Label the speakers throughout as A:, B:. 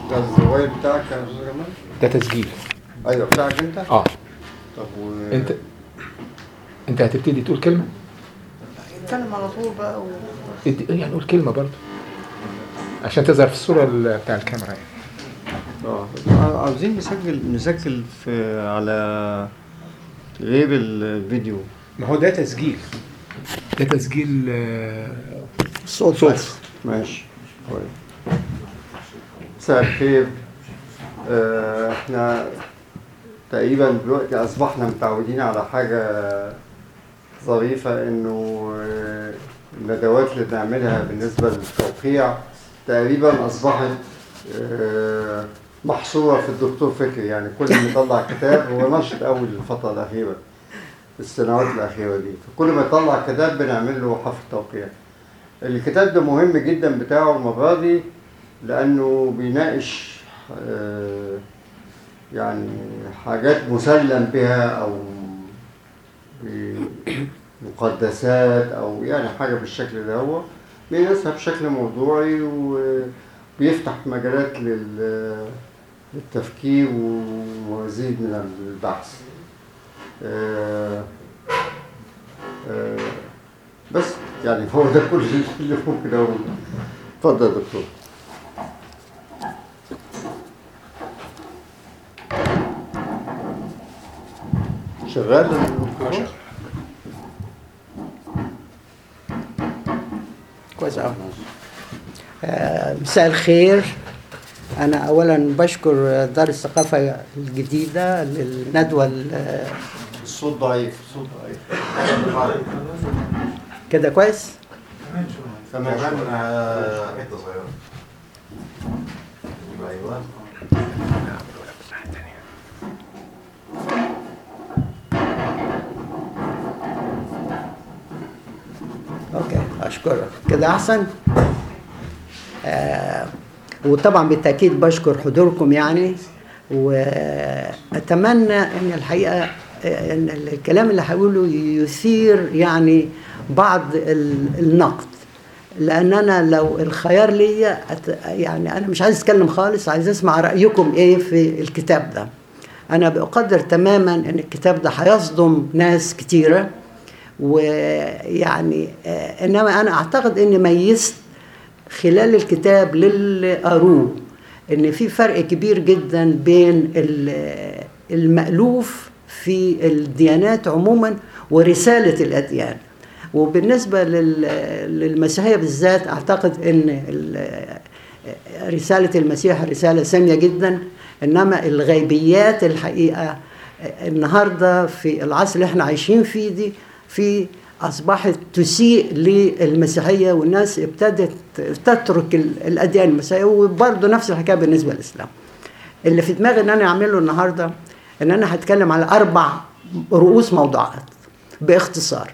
A: ده الزوايا بتاعك يا استاذ جمال
B: ده تسجيل
A: ايوه بتاعك انت
B: اه
A: طب و...
B: انت انت هتبتدي تقول كلمه
C: اتكلم على طول بقى و...
B: ادي- يعني قول كلمه برضه عشان تظهر في الصوره ال- بتاع الكاميرا يعني
A: اه عاوزين نسجل نسجل في على غير الفيديو
B: ما هو ده تسجيل ده تسجيل آه،
C: صوت
B: صوت.
C: بس
A: ماشي كويس مساء الخير آه، احنا تقريبا دلوقتي اصبحنا متعودين على حاجة ظريفة انه آه، الندوات اللي بنعملها بالنسبة للتوقيع تقريبا اصبحت آه، محصورة في الدكتور فكري يعني كل ما يطلع كتاب هو نشط اول الفترة الأخيرة السنوات الأخيرة دي فكل ما يطلع كتاب بنعمل له حفل توقيع الكتاب ده مهم جدا بتاعه المرة دي لأنه بيناقش آه، يعني حاجات مسلم بها أو مقدسات أو يعني حاجة بالشكل ده هو بيناقشها بشكل موضوعي وبيفتح مجالات لل- للتفكير ومزيد من البحث آه، آه، بس يعني هو ده كل اللي ممكن اقوله اتفضل يا دكتور شغال الميكروفون؟
C: كويس قوي مساء الخير انا اولا بشكر دار الثقافه الجديده للندوه ال-
A: الصوت ضعيف الصوت ضعيف
C: كده كويس
A: تمام
D: حته صغيره ايوه
C: اوكي اشكرك كده احسن آه وطبعا بالتاكيد بشكر حضوركم يعني واتمنى ان الحقيقه آه، ان الكلام اللي هقوله يثير يعني بعض ال- النقد لان انا لو الخيار ليا أت- يعني انا مش عايز اتكلم خالص عايز اسمع رايكم ايه في الكتاب ده انا بقدر تماما ان الكتاب ده هيصدم ناس كتيره ويعني آه، انما انا اعتقد اني ميزت خلال الكتاب للي قروه ان في فرق كبير جدا بين ال- المألوف في الديانات عموما ورسالة الأديان وبالنسبة لل- للمسيحية بالذات أعتقد أن ال- رسالة المسيح رسالة سامية جدا إنما الغيبيات الحقيقة النهاردة في العصر اللي احنا عايشين فيه دي في أصبحت تسيء للمسيحية والناس ابتدت تترك ال- الأديان المسيحية وبرضه نفس الحكاية بالنسبة للإسلام اللي في دماغي ان انا اعمله النهارده ان انا هتكلم على اربع رؤوس موضوعات باختصار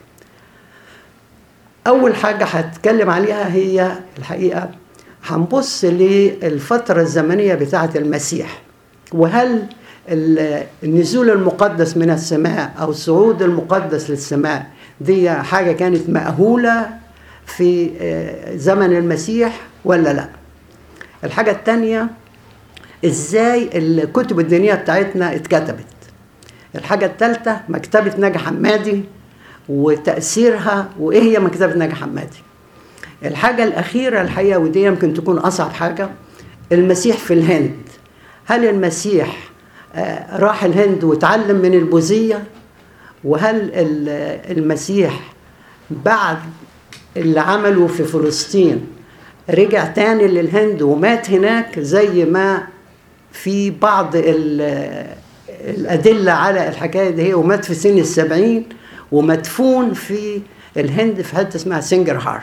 C: اول حاجه هتكلم عليها هي الحقيقه هنبص للفتره الزمنيه بتاعه المسيح وهل ال- النزول المقدس من السماء او الصعود المقدس للسماء دي حاجه كانت مأهوله في آه، زمن المسيح ولا لا الحاجه الثانيه ازاي الكتب الدينيه بتاعتنا اتكتبت الحاجه الثالثه مكتبه ناجي حمادي وتاثيرها وايه هي مكتبه ناجي حمادي الحاجه الاخيره الحقيقه ودي يمكن تكون اصعب حاجه المسيح في الهند هل المسيح آه، راح الهند وتعلم من البوذيه وهل ال- المسيح بعد اللي عمله في فلسطين رجع تاني للهند ومات هناك زي ما في بعض ال- الأدلة على الحكاية دي ومات في سن السبعين ومدفون في الهند في حتة اسمها سنجرهار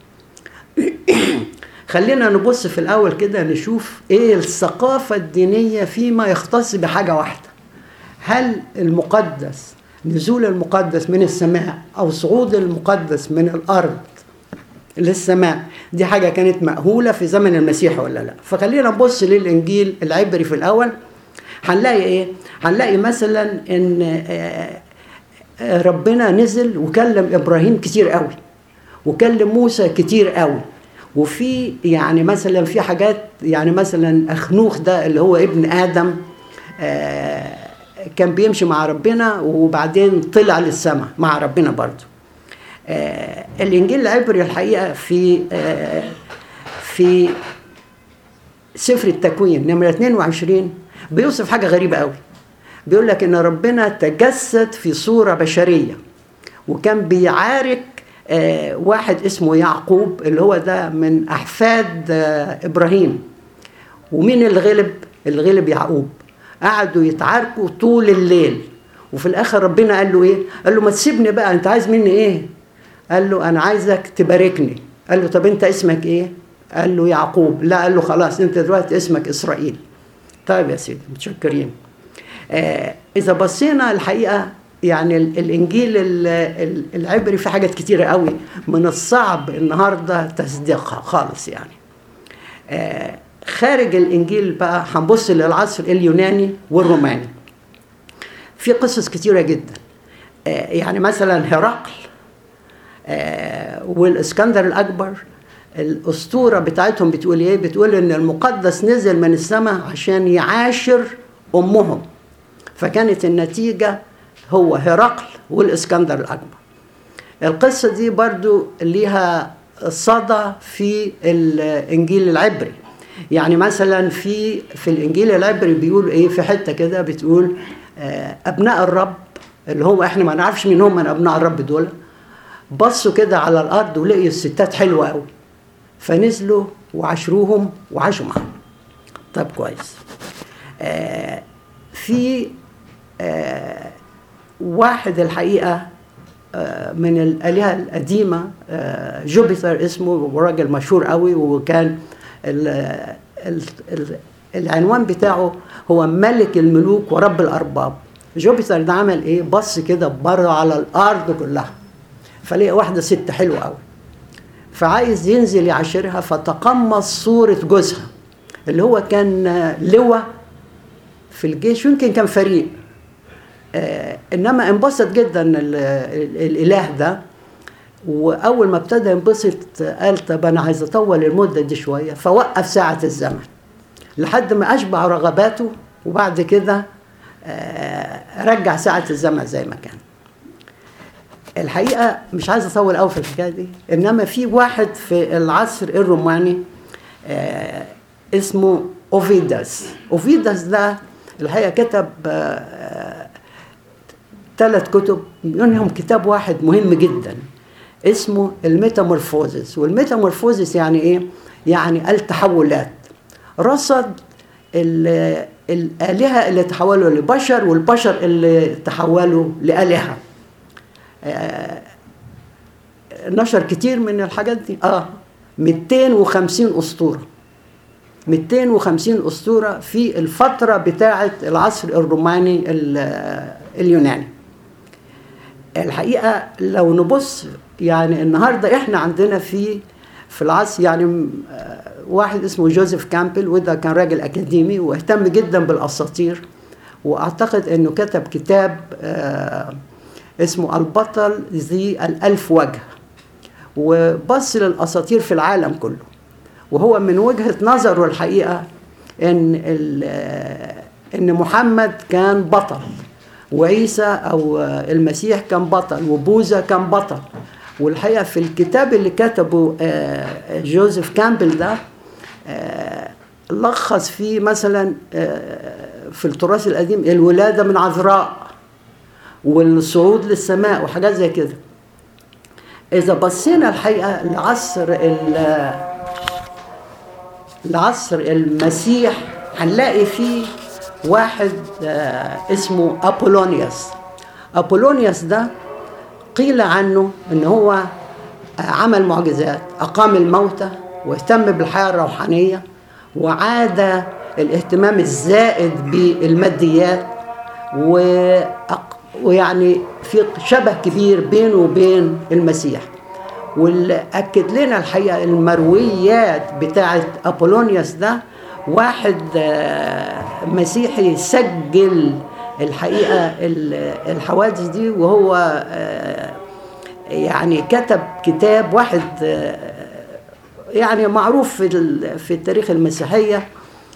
C: خلينا نبص في الأول كده نشوف إيه الثقافة الدينية فيما يختص بحاجة واحدة هل المقدس نزول المقدس من السماء أو صعود المقدس من الأرض للسماء دي حاجة كانت مأهولة في زمن المسيح ولا لا فخلينا نبص للإنجيل العبري في الأول هنلاقي إيه هنلاقي مثلا إن آه، آه، ربنا نزل وكلم إبراهيم كتير قوي وكلم موسى كتير قوي وفي يعني مثلا في حاجات يعني مثلا اخنوخ ده اللي هو ابن ادم آه، كان بيمشي مع ربنا وبعدين طلع للسماء مع ربنا برضه آه، الانجيل العبري الحقيقه في آه، في سفر التكوين نمرة 22 بيوصف حاجة غريبة قوي بيقول لك إن ربنا تجسد في صورة بشرية وكان بيعارك آه، واحد اسمه يعقوب اللي هو ده من أحفاد آه، إبراهيم ومين اللي غلب؟ اللي غلب يعقوب قعدوا يتعاركوا طول الليل وفي الآخر ربنا قال له إيه؟ قال له ما تسيبني بقى أنت عايز مني إيه؟ قال له أنا عايزك تباركني قال له طب أنت اسمك إيه؟ قال له يعقوب لا قال له خلاص أنت دلوقتي اسمك إسرائيل طيب يا سيدي متشكرين آه إذا بصينا الحقيقة يعني ال- الإنجيل ال- ال- العبري في حاجات كتيرة قوي من الصعب النهاردة تصديقها خالص يعني آه خارج الإنجيل بقى هنبص للعصر اليوناني والروماني في قصص كتيرة جدا آه يعني مثلا هرقل آه، والاسكندر الاكبر الاسطوره بتاعتهم بتقول ايه بتقول ان المقدس نزل من السماء عشان يعاشر امهم فكانت النتيجه هو هرقل والاسكندر الاكبر القصه دي برضو ليها صدى في الانجيل العبري يعني مثلا في في الانجيل العبري بيقول ايه في حته كده بتقول آه، ابناء الرب اللي هم احنا ما نعرفش مين هم من ابناء الرب دول بصوا كده على الارض ولقيوا الستات حلوه قوي فنزلوا وعاشروهم وعاشوا معاهم طب كويس آه في آه واحد الحقيقه آه من الالهه القديمه آه جوبيتر اسمه راجل مشهور قوي وكان ال ال ال العنوان بتاعه هو ملك الملوك ورب الارباب جوبيتر ده عمل ايه بص كده بره على الارض كلها فلقى واحده ست حلوه قوي فعايز ينزل يعاشرها فتقمص صوره جوزها اللي هو كان آه، لواء في الجيش يمكن كان فريق آه انما انبسط جدا ال- ال- الاله ده واول ما ابتدى ينبسط قال طب انا عايز اطول المده دي شويه فوقف ساعه الزمن لحد ما اشبع رغباته وبعد كده آه رجع ساعه الزمن زي ما كان الحقيقه مش عايز اطول قوي في الحكايه دي انما في واحد في العصر الروماني آه اسمه اوفيداس اوفيداس ده الحقيقه كتب آه ثلاث كتب منهم كتاب واحد مهم جدا اسمه الميتامورفوزس والميتامورفوزس يعني ايه يعني التحولات رصد ال- الآلهة اللي تحولوا لبشر والبشر اللي تحولوا لآلهة آه، نشر كتير من الحاجات دي اه 250 اسطوره 250 اسطوره في الفتره بتاعه العصر الروماني ال- اليوناني الحقيقه لو نبص يعني النهارده احنا عندنا في في العصر يعني آه، واحد اسمه جوزيف كامبل وده كان راجل اكاديمي واهتم جدا بالاساطير واعتقد انه كتب كتاب آه، اسمه البطل ذي الالف وجه وبص للاساطير في العالم كله وهو من وجهه نظره الحقيقه ان ال- ان محمد كان بطل وعيسى او المسيح كان بطل وبوذا كان بطل والحقيقه في الكتاب اللي كتبه آه، جوزيف كامبل ده آه، لخص فيه مثلا آه، في التراث القديم الولاده من عذراء والصعود للسماء وحاجات زي كده اذا بصينا الحقيقه لعصر ال- لعصر المسيح هنلاقي فيه واحد آه، اسمه ابولونيوس ابولونيوس ده قيل عنه ان هو آه، عمل معجزات اقام الموتى واهتم بالحياه الروحانيه وعاد الاهتمام الزائد بالماديات وأق- ويعني في شبه كبير بينه وبين المسيح واللي اكد لنا الحقيقه المرويات بتاعه ابولونيوس ده واحد آه، مسيحي سجل الحقيقه ال- الحوادث دي وهو آه، يعني كتب كتاب واحد آه، يعني معروف في ال- في التاريخ المسيحيه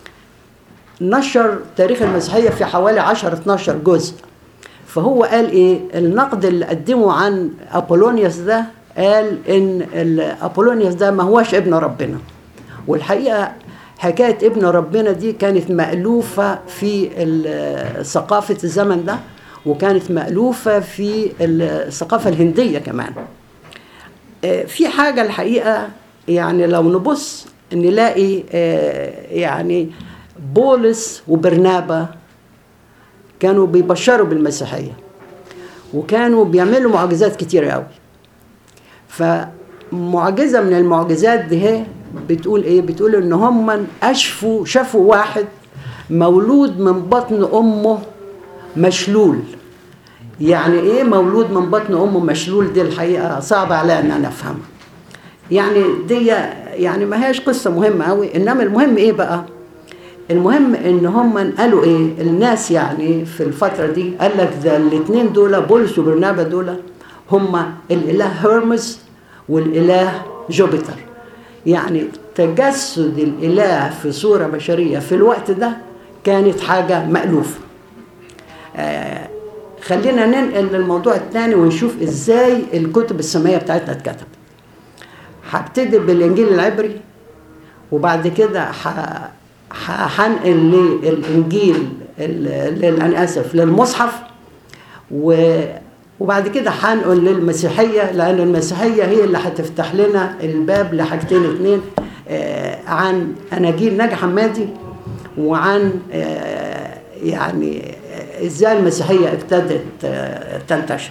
C: نشر تاريخ المسيحيه في حوالي 10 12 جزء فهو قال ايه النقد اللي قدمه عن ابولونيوس ده قال ان ال- ابولونيوس ده ما هوش ابن ربنا والحقيقه حكايه ابن ربنا دي كانت مالوفه في ال- ثقافه الزمن ده وكانت مالوفه في الثقافه الهنديه كمان آه، في حاجه الحقيقه يعني لو نبص نلاقي آه، يعني بولس وبرنابا كانوا بيبشروا بالمسيحيه وكانوا بيعملوا معجزات كتير قوي فمعجزه من المعجزات دي هي بتقول ايه بتقول ان هم اشفوا شافوا واحد مولود من بطن امه مشلول يعني ايه مولود من بطن امه مشلول دي الحقيقه صعب عليا ان انا افهمها يعني دي يعني ما هيش قصه مهمه قوي انما المهم ايه بقى المهم ان هم قالوا ايه الناس يعني في الفتره دي قال لك ده الاثنين دول بولس وبرنابا دول هم الاله هيرمس والاله جوبيتر يعني تجسد الاله في صوره بشريه في الوقت ده كانت حاجه مألوفه آه خلينا ننقل للموضوع الثاني ونشوف ازاي الكتب السماويه بتاعتنا اتكتبت هبتدي بالانجيل العبري وبعد كده ح- ح- هنقل للانجيل ال- لل- انا اسف للمصحف و وبعد كده هنقل للمسيحيه لان المسيحيه هي اللي هتفتح لنا الباب لحاجتين اتنين آه، عن اناجيل ناجي حمادي وعن آه، يعني آه، ازاي المسيحيه ابتدت آه، تنتشر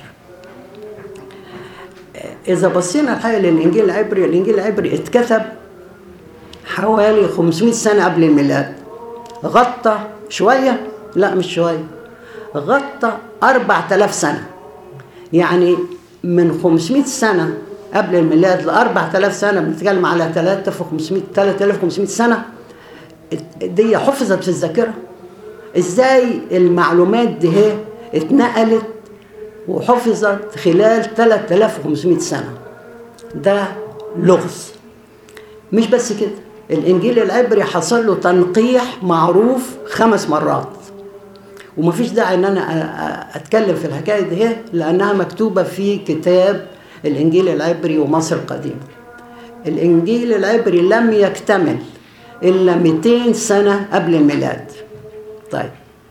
C: آه، اذا بصينا الحقيقه للانجيل العبري الانجيل العبري اتكتب حوالي 500 سنة قبل الميلاد غطى شوية لا مش شوية غطى 4000 سنة يعني من 500 سنة قبل الميلاد ل 4000 سنة بنتكلم على 3500 3500 سنة دي حفظت في الذاكرة ازاي المعلومات دي هي اتنقلت وحفظت خلال 3500 سنة ده لغز مش بس كده الانجيل العبري حصل له تنقيح معروف خمس مرات ومفيش داعي ان انا أ- أ- اتكلم في الحكايه دي لانها مكتوبه في كتاب الانجيل العبري ومصر القديمه الانجيل العبري لم يكتمل الا 200 سنه قبل الميلاد طيب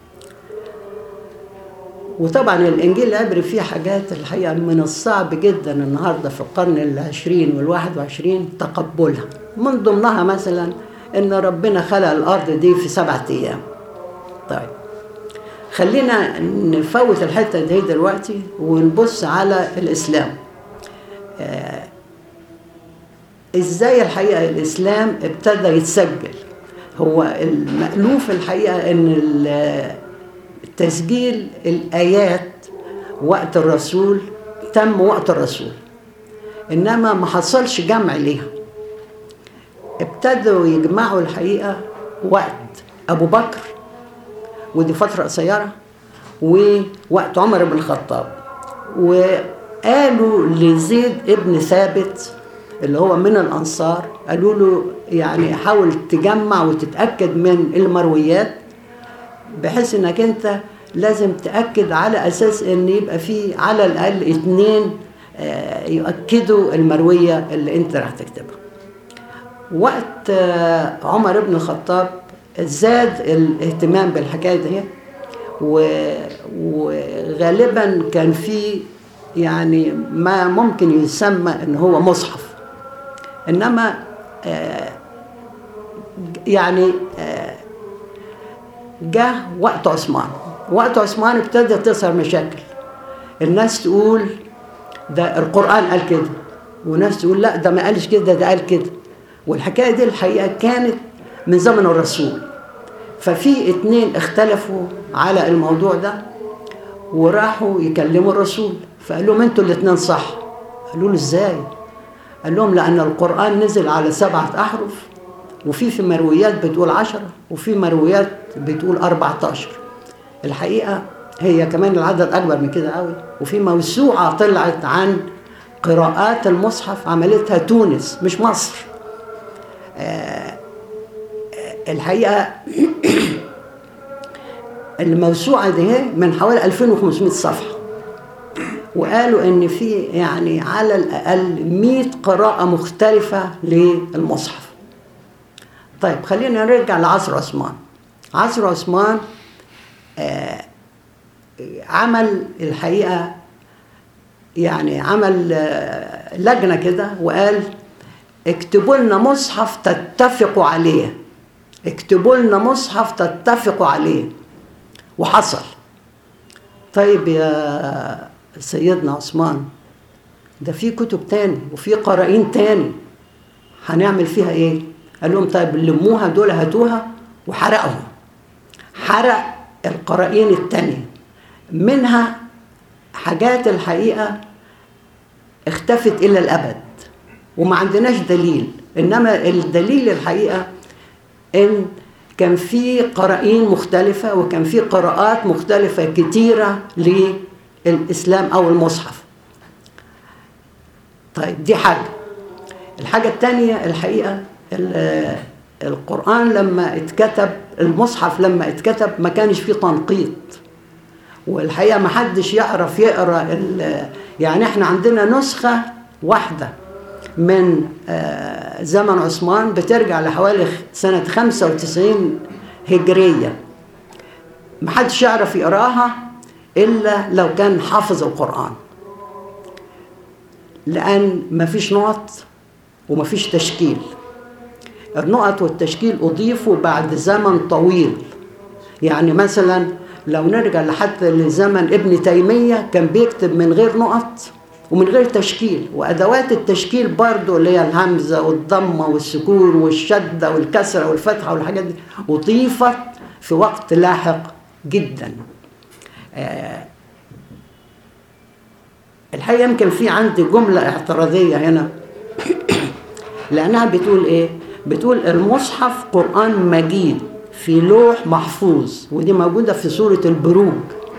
C: وطبعا الانجيل العبري فيه حاجات الحقيقه من الصعب جدا النهارده في القرن العشرين والواحد وعشرين تقبلها من ضمنها مثلا ان ربنا خلق الارض دي في سبعة ايام طيب خلينا نفوت الحته دي دلوقتي ونبص على الاسلام آه ازاي الحقيقه الاسلام ابتدى يتسجل هو المألوف الحقيقه ان ال- تسجيل الآيات وقت الرسول تم وقت الرسول إنما ما حصلش جمع ليها ابتدوا يجمعوا الحقيقة وقت أبو بكر ودي فترة قصيرة ووقت عمر بن الخطاب وقالوا لزيد ابن ثابت اللي هو من الأنصار قالوا له يعني حاول تجمع وتتأكد من المرويات بحيث انك انت لازم تاكد على اساس ان يبقى في على الاقل اتنين آه، يؤكدوا المرويه اللي انت راح تكتبها وقت آه، عمر بن الخطاب زاد الاهتمام بالحكايه دي و- وغالبا كان في يعني ما ممكن يسمى ان هو مصحف انما آه، يعني آه، جه وقت عثمان وقت عثمان ابتدت تظهر مشاكل الناس تقول ده القرآن قال كده وناس تقول لا ده ما قالش كده ده قال كده والحكاية دي الحقيقة كانت من زمن الرسول ففي اتنين اختلفوا على الموضوع ده وراحوا يكلموا الرسول فقال لهم انتوا الاتنين صح قالوا له ازاي قال لهم لأن القرآن نزل على سبعة أحرف وفي في مرويات بتقول عشرة وفي مرويات بتقول 14 الحقيقة هي كمان العدد أكبر من كده قوي وفي موسوعة طلعت عن قراءات المصحف عملتها تونس مش مصر آه، الحقيقة الموسوعة دي هي من حوالي 2500 صفحة وقالوا ان في يعني على الاقل 100 قراءة مختلفة للمصحف طيب خلينا نرجع لعصر عثمان عصر عثمان آه، عمل الحقيقة يعني عمل آه، لجنة كده وقال اكتبوا لنا مصحف تتفقوا عليه اكتبوا لنا مصحف تتفقوا عليه وحصل طيب يا سيدنا عثمان ده في كتب تاني وفي قرائين تاني هنعمل فيها ايه قال لهم طيب لموها دول هاتوها وحرقهم حرق القرائين التانية منها حاجات الحقيقة اختفت إلى الأبد وما عندناش دليل إنما الدليل الحقيقة إن كان في قرائين مختلفة وكان في قراءات مختلفة كتيرة للإسلام أو المصحف طيب دي حاجة الحاجة التانية الحقيقة ال- القرآن لما اتكتب المصحف لما اتكتب ما كانش فيه تنقيط والحقيقة ما حدش يعرف يقرأ ال- يعني احنا عندنا نسخة واحدة من آه، زمن عثمان بترجع لحوالي سنة 95 هجرية ما حدش يعرف يقراها إلا لو كان حافظ القرآن لأن ما فيش نقط وما فيش تشكيل النقط والتشكيل أضيفوا بعد زمن طويل يعني مثلا لو نرجع لحتى لزمن ابن تيمية كان بيكتب من غير نقط ومن غير تشكيل وأدوات التشكيل برضو اللي هي الهمزة والضمة والسكون والشدة والكسرة والفتحة والحاجات دي أضيفت في وقت لاحق جدا آه، الحقيقة يمكن في عندي جملة اعتراضية هنا لأنها بتقول إيه؟ بتقول المصحف قرآن مجيد في لوح محفوظ ودي موجودة في سورة البروج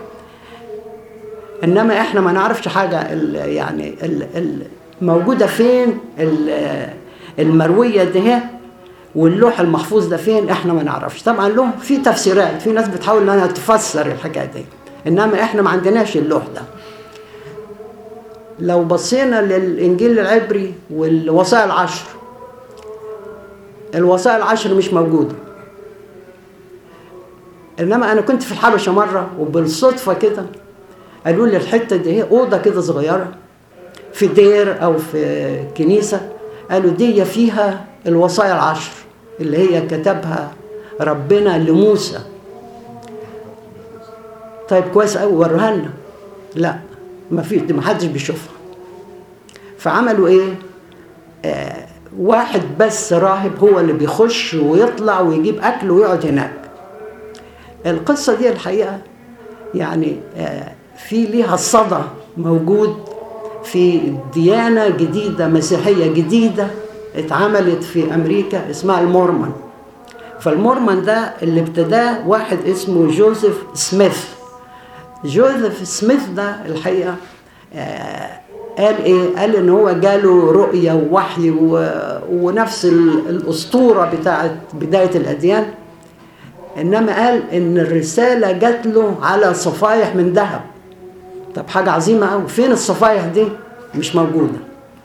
C: إنما إحنا ما نعرفش حاجة ال يعني ال ال موجودة فين ال- المروية دي واللوح المحفوظ ده فين إحنا ما نعرفش طبعا له في تفسيرات في ناس بتحاول إنها تفسر الحكاية دي إنما إحنا ما عندناش اللوح ده لو بصينا للإنجيل العبري والوصايا العشر الوصايا العشر مش موجودة إنما أنا كنت في الحبشة مرة وبالصدفة كده قالوا لي الحتة دي هي أوضة كده صغيرة في دير أو في كنيسة قالوا دي فيها الوصايا العشر اللي هي كتبها ربنا لموسى طيب كويس قوي وروها لنا لا ما في ما حدش بيشوفها فعملوا ايه آه واحد بس راهب هو اللي بيخش ويطلع ويجيب اكل ويقعد هناك القصه دي الحقيقه يعني آه في ليها صدى موجود في ديانه جديده مسيحيه جديده اتعملت في امريكا اسمها المورمون فالمورمون ده اللي ابتداه واحد اسمه جوزيف سميث جوزيف سميث ده الحقيقه آه قال ايه؟ قال ان هو جاله رؤيه ووحي و... ونفس ال- الاسطوره بتاعت بدايه الاديان انما قال ان الرساله جات له على صفايح من ذهب طب حاجه عظيمه قوي فين الصفايح دي؟ مش موجوده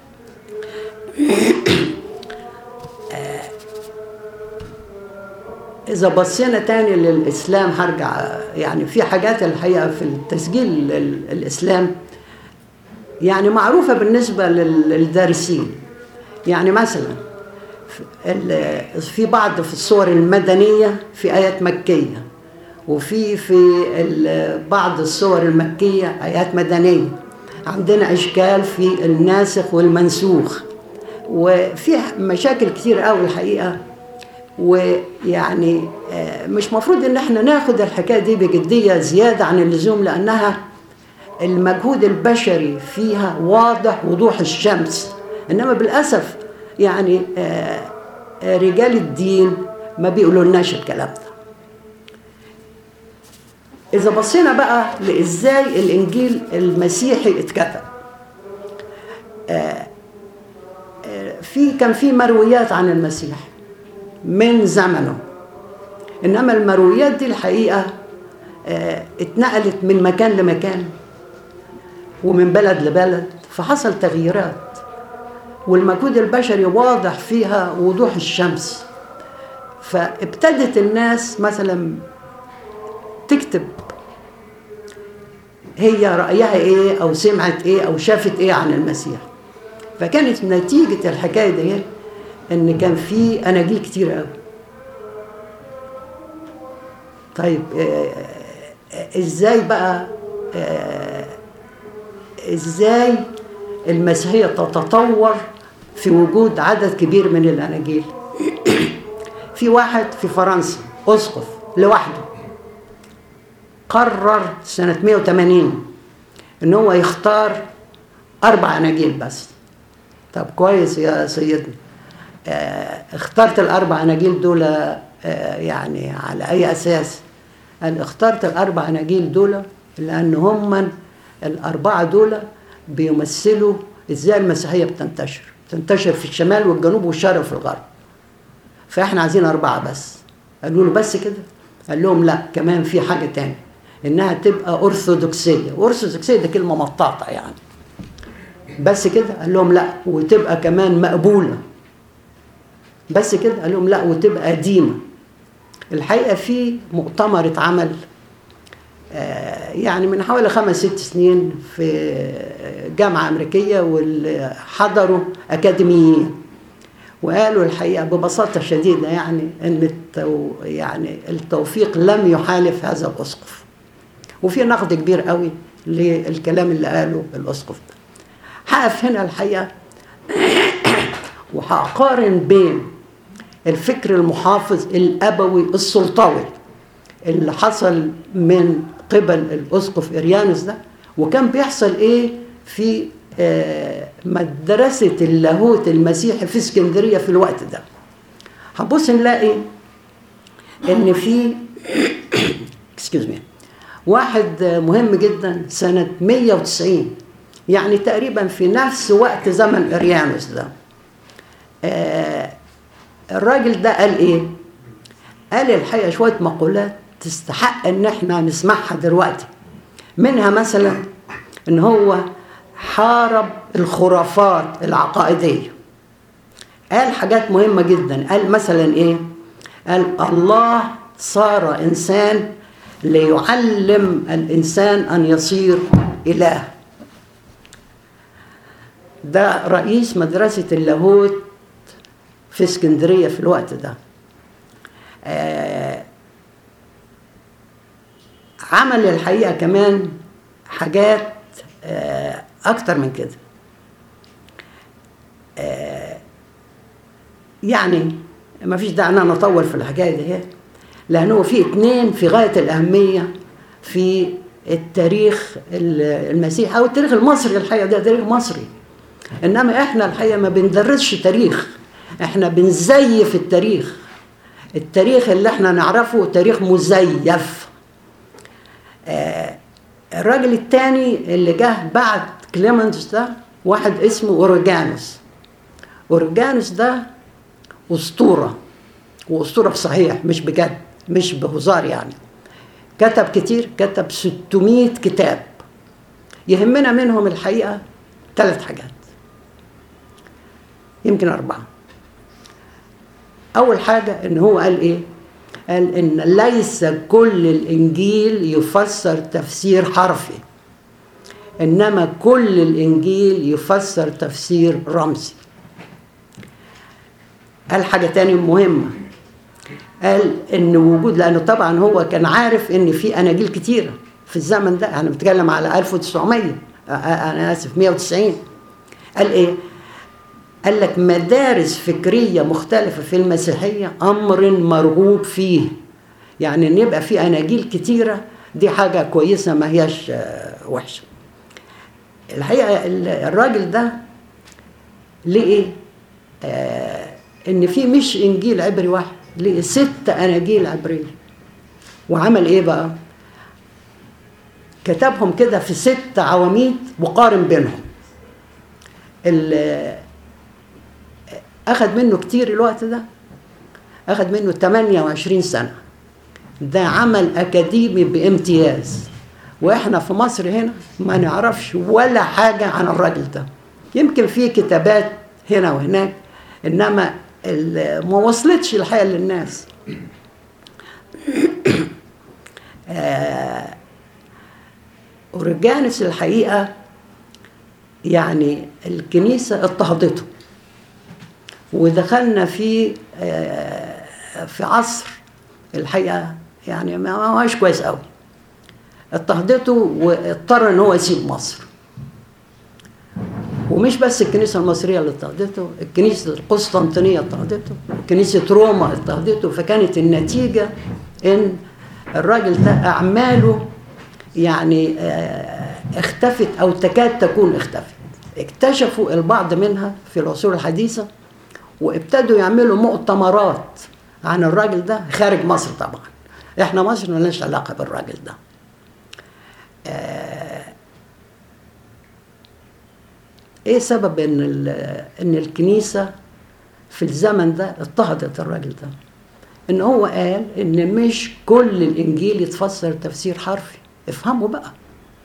C: إذا بصينا تاني للإسلام هرجع يعني في حاجات الحقيقة في التسجيل ال- الإسلام يعني معروفة بالنسبة لل- للدارسين يعني مثلا في ال- في بعض في الصور المدنية في آيات مكية وفي في ال- بعض الصور المكية آيات مدنية عندنا إشكال في الناسخ والمنسوخ وفي مشاكل كتير قوي الحقيقة ويعني آه، مش مفروض ان احنا ناخد الحكايه دي بجديه زياده عن اللزوم لانها المجهود البشري فيها واضح وضوح الشمس انما بالاسف يعني آه، آه، رجال الدين ما بيقولوا لناش الكلام ده اذا بصينا بقى لازاي الانجيل المسيحي اتكتب آه، آه، في كان في مرويات عن المسيح من زمنه انما المرويات دي الحقيقه آه، اتنقلت من مكان لمكان ومن بلد لبلد فحصل تغييرات والمجهود البشري واضح فيها وضوح الشمس فابتدت الناس مثلا تكتب هي رأيها ايه او سمعت ايه او شافت ايه عن المسيح فكانت نتيجة الحكاية دي ان كان في اناجيل كتير قوي طيب آه، آه، ازاي بقى آه، ازاي المسيحية تتطور في وجود عدد كبير من الاناجيل في واحد في فرنسا اسقف لوحده قرر سنة 180 ان هو يختار اربع اناجيل بس طب كويس يا سيدنا آه، اخترت الاربع اناجيل دول آه، يعني على اي اساس قال اخترت الاربع اناجيل دول لان هم الاربعه دول بيمثلوا ازاي المسيحيه بتنتشر بتنتشر في الشمال والجنوب والشرق وفي الغرب فاحنا عايزين اربعه بس قالوا له بس كده قال لهم لا كمان في حاجه تاني انها تبقى ارثوذكسيه وارثوذكسيه دي كلمه مطاطه يعني بس كده قال لهم لا وتبقى كمان مقبوله بس كده قال لهم لا وتبقى قديمه الحقيقه في مؤتمر اتعمل آه، يعني من حوالي خمس ست سنين في جامعه امريكيه واللي حضروا اكاديميين وقالوا الحقيقه ببساطه شديده يعني ان التو يعني التوفيق لم يحالف هذا الاسقف وفي نقد كبير قوي للكلام اللي قاله الاسقف ده هقف هنا الحقيقه وهقارن بين الفكر المحافظ الابوي السلطوي اللي حصل من قبل الاسقف اريانوس ده وكان بيحصل ايه في آه، مدرسه اللاهوت المسيحي في اسكندريه في الوقت ده هنبص نلاقي ان في اكسكيوز مي واحد مهم جدا سنه 190 يعني تقريبا في نفس وقت زمن اريانوس ده آه، الراجل ده قال ايه قال الحقيقه شويه مقولات تستحق ان احنا نسمعها دلوقتي منها مثلا ان هو حارب الخرافات العقائديه قال حاجات مهمه جدا قال مثلا ايه قال الله صار انسان ليعلم الانسان ان يصير اله ده رئيس مدرسه اللاهوت في اسكندريه في الوقت ده آه عمل الحقيقه كمان حاجات آه اكتر من كده آه يعني ما فيش داعي ان انا اطول في الحكايه دي لانه في اتنين في غايه الاهميه في التاريخ المسيحي او التاريخ المصري الحقيقه ده تاريخ مصري انما احنا الحقيقه ما بندرسش تاريخ احنا بنزيف التاريخ التاريخ اللي احنا نعرفه تاريخ مزيف آه الراجل الثاني اللي جه بعد كليمنتس ده واحد اسمه اورجانوس اورجانوس ده اسطوره واسطوره صحيح مش بجد مش بهزار يعني كتب كتير كتب 600 كتاب يهمنا منهم الحقيقه ثلاث حاجات يمكن اربعه اول حاجه ان هو قال ايه قال ان ليس كل الانجيل يفسر تفسير حرفي انما كل الانجيل يفسر تفسير رمزي قال حاجه تاني مهمه قال ان وجود لانه طبعا هو كان عارف ان في اناجيل كتيره في الزمن ده انا بتكلم على 1900 انا اسف 190 قال ايه قال لك مدارس فكريه مختلفه في المسيحيه امر مرغوب فيه يعني ان يبقى في اناجيل كتيره دي حاجه كويسه ما هياش وحشه الحقيقه الراجل ده ليه ايه آه ان في مش انجيل عبري واحد ليه ست اناجيل عبريه وعمل ايه بقى كتبهم كده في ست عواميد وقارن بينهم اخذ منه كتير الوقت ده أخذ منه 28 سنة ده عمل أكاديمي بامتياز وإحنا في مصر هنا ما نعرفش ولا حاجة عن الراجل ده يمكن في كتابات هنا وهناك إنما ال- ما وصلتش الحقيقة للناس آه، أورجانس الحقيقة يعني الكنيسة اضطهدته ودخلنا في آه، في عصر الحقيقة يعني ما ما هوش كويس قوي اضطهدته واضطر ان هو يسيب مصر ومش بس الكنيسة المصرية اللي اضطهدته الكنيسة القسطنطينية اضطهدته كنيسة روما اضطهدته فكانت النتيجة ان الراجل ده أعماله يعني آه، اختفت أو تكاد تكون اختفت اكتشفوا البعض منها في العصور الحديثة وابتدوا يعملوا مؤتمرات عن الراجل ده خارج مصر طبعا احنا مصر ملناش علاقة بالراجل ده آه، ايه سبب ان ال- ان الكنيسه في الزمن ده اضطهدت الراجل ده ان هو قال ان مش كل الانجيل يتفسر تفسير حرفي افهموا بقى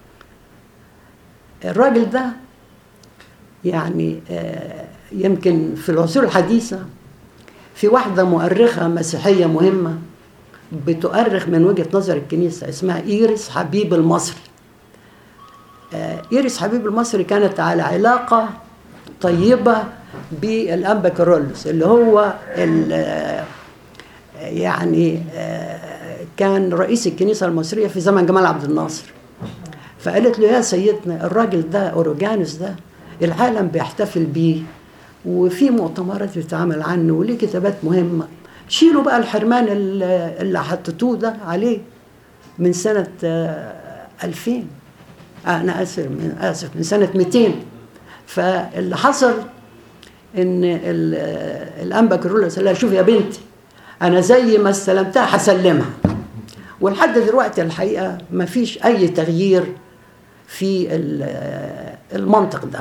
C: الراجل ده يعني آه، يمكن في العصور الحديثه في واحده مؤرخه مسيحيه مهمه بتؤرخ من وجهه نظر الكنيسه اسمها ايريس حبيب المصري آه، إيريس حبيب المصري كانت على علاقة طيبة بالأنبا كارولوس اللي هو ال- آه، يعني آه، كان رئيس الكنيسة المصرية في زمن جمال عبد الناصر فقالت له يا سيدنا الراجل ده أوروجانوس ده العالم بيحتفل بيه وفي مؤتمرات بتتعمل عنه وليه كتابات مهمة شيلوا بقى الحرمان اللي اللي حطيتوه ده عليه من سنة آه، 2000 آه، أنا آسف من آسف من سنة 200 فاللي حصل إن ال- آه، الأنبا كيرلس قال لها شوف يا بنتي أنا زي ما استلمتها هسلمها ولحد دلوقتي الحقيقة ما فيش أي تغيير في ال- آه، المنطق ده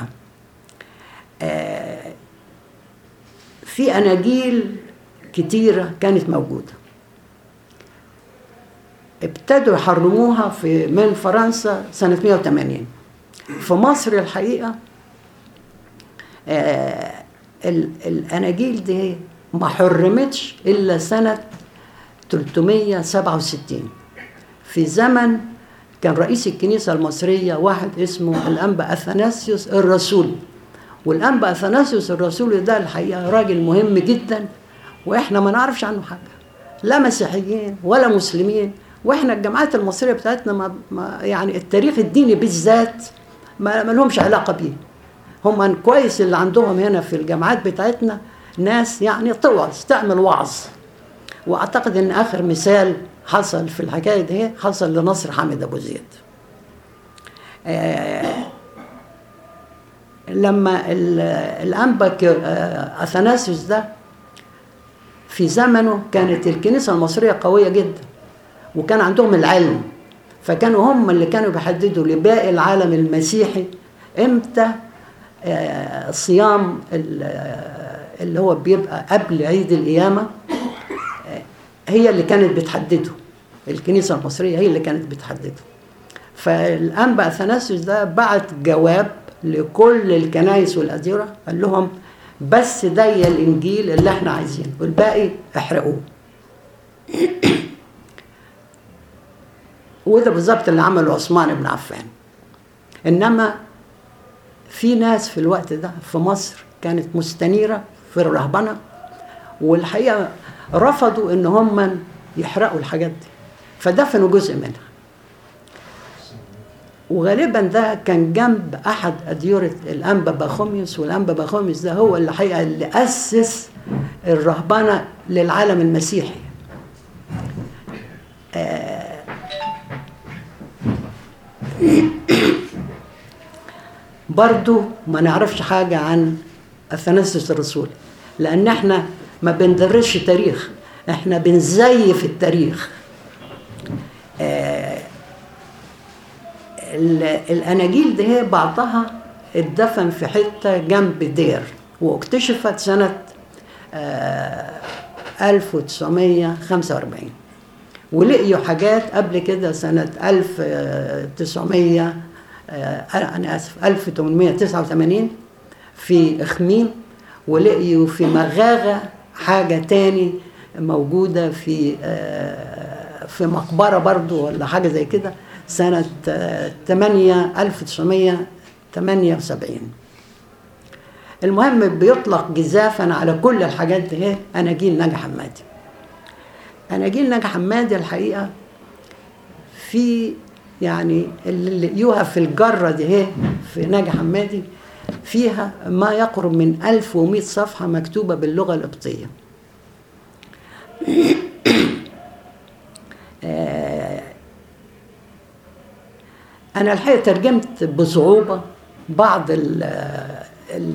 C: آه، في أناجيل كتيرة كانت موجودة ابتدوا يحرموها في من فرنسا سنة 180 في مصر الحقيقة آه ال- الأناجيل دي ما حرمتش إلا سنة 367 في زمن كان رئيس الكنيسة المصرية واحد اسمه الأنبا أثناسيوس الرسولي والأنبا أثناسيوس الرسولي ده الحقيقة راجل مهم جدا وإحنا ما نعرفش عنه حاجة لا مسيحيين ولا مسلمين واحنا الجامعات المصريه بتاعتنا ما ما يعني التاريخ الديني بالذات ما ما لهمش علاقه بيه هم كويس اللي عندهم هنا في الجامعات بتاعتنا ناس يعني توعظ تعمل وعظ واعتقد ان اخر مثال حصل في الحكايه دي حصل لنصر حامد ابو زيد آه لما ال- الانبا ك- آه، اثناسيوس ده في زمنه كانت الكنيسه المصريه قويه جدا وكان عندهم العلم فكانوا هم اللي كانوا بيحددوا لباقي العالم المسيحي امتى آه، صيام ال- آه، اللي هو بيبقى قبل عيد القيامه آه، هي اللي كانت بتحدده الكنيسه المصريه هي اللي كانت بتحدده فالانبا اثناسيوس ده بعت جواب لكل الكنائس والاديره قال لهم بس ده الانجيل اللي احنا عايزينه والباقي احرقوه وده بالظبط اللي عمله عثمان بن عفان انما في ناس في الوقت ده في مصر كانت مستنيره في الرهبنه والحقيقه رفضوا ان هم يحرقوا الحاجات دي فدفنوا جزء منها وغالبا ده كان جنب احد اديره الانبا باخوميوس والانبا باخوميوس ده هو اللي الحقيقه اللي اسس الرهبنه للعالم المسيحي برضو ما نعرفش حاجة عن أثناسيوس الرسول لأن احنا ما بندرسش تاريخ احنا بنزيف التاريخ آه ال- الأناجيل دي هي بعضها اتدفن في حتة جنب دير واكتشفت سنة آه 1945 ولقيوا حاجات قبل كده سنة 1900 آه، أنا آسف 1889 في إخميم ولقيوا في مغاغة حاجة تاني موجودة في آه، في مقبرة برضو ولا حاجة زي كده سنة آه، 8 1978 المهم بيطلق جزافا على كل الحاجات دي هي أناجيل نجا حمادي أناجيل نجا حمادي الحقيقة في يعني اللي لقيوها في الجرة دي هي في نجا حمادي فيها ما يقرب من 1100 صفحة مكتوبة باللغة القبطية آه، أنا الحقيقة ترجمت بصعوبة بعض ال ال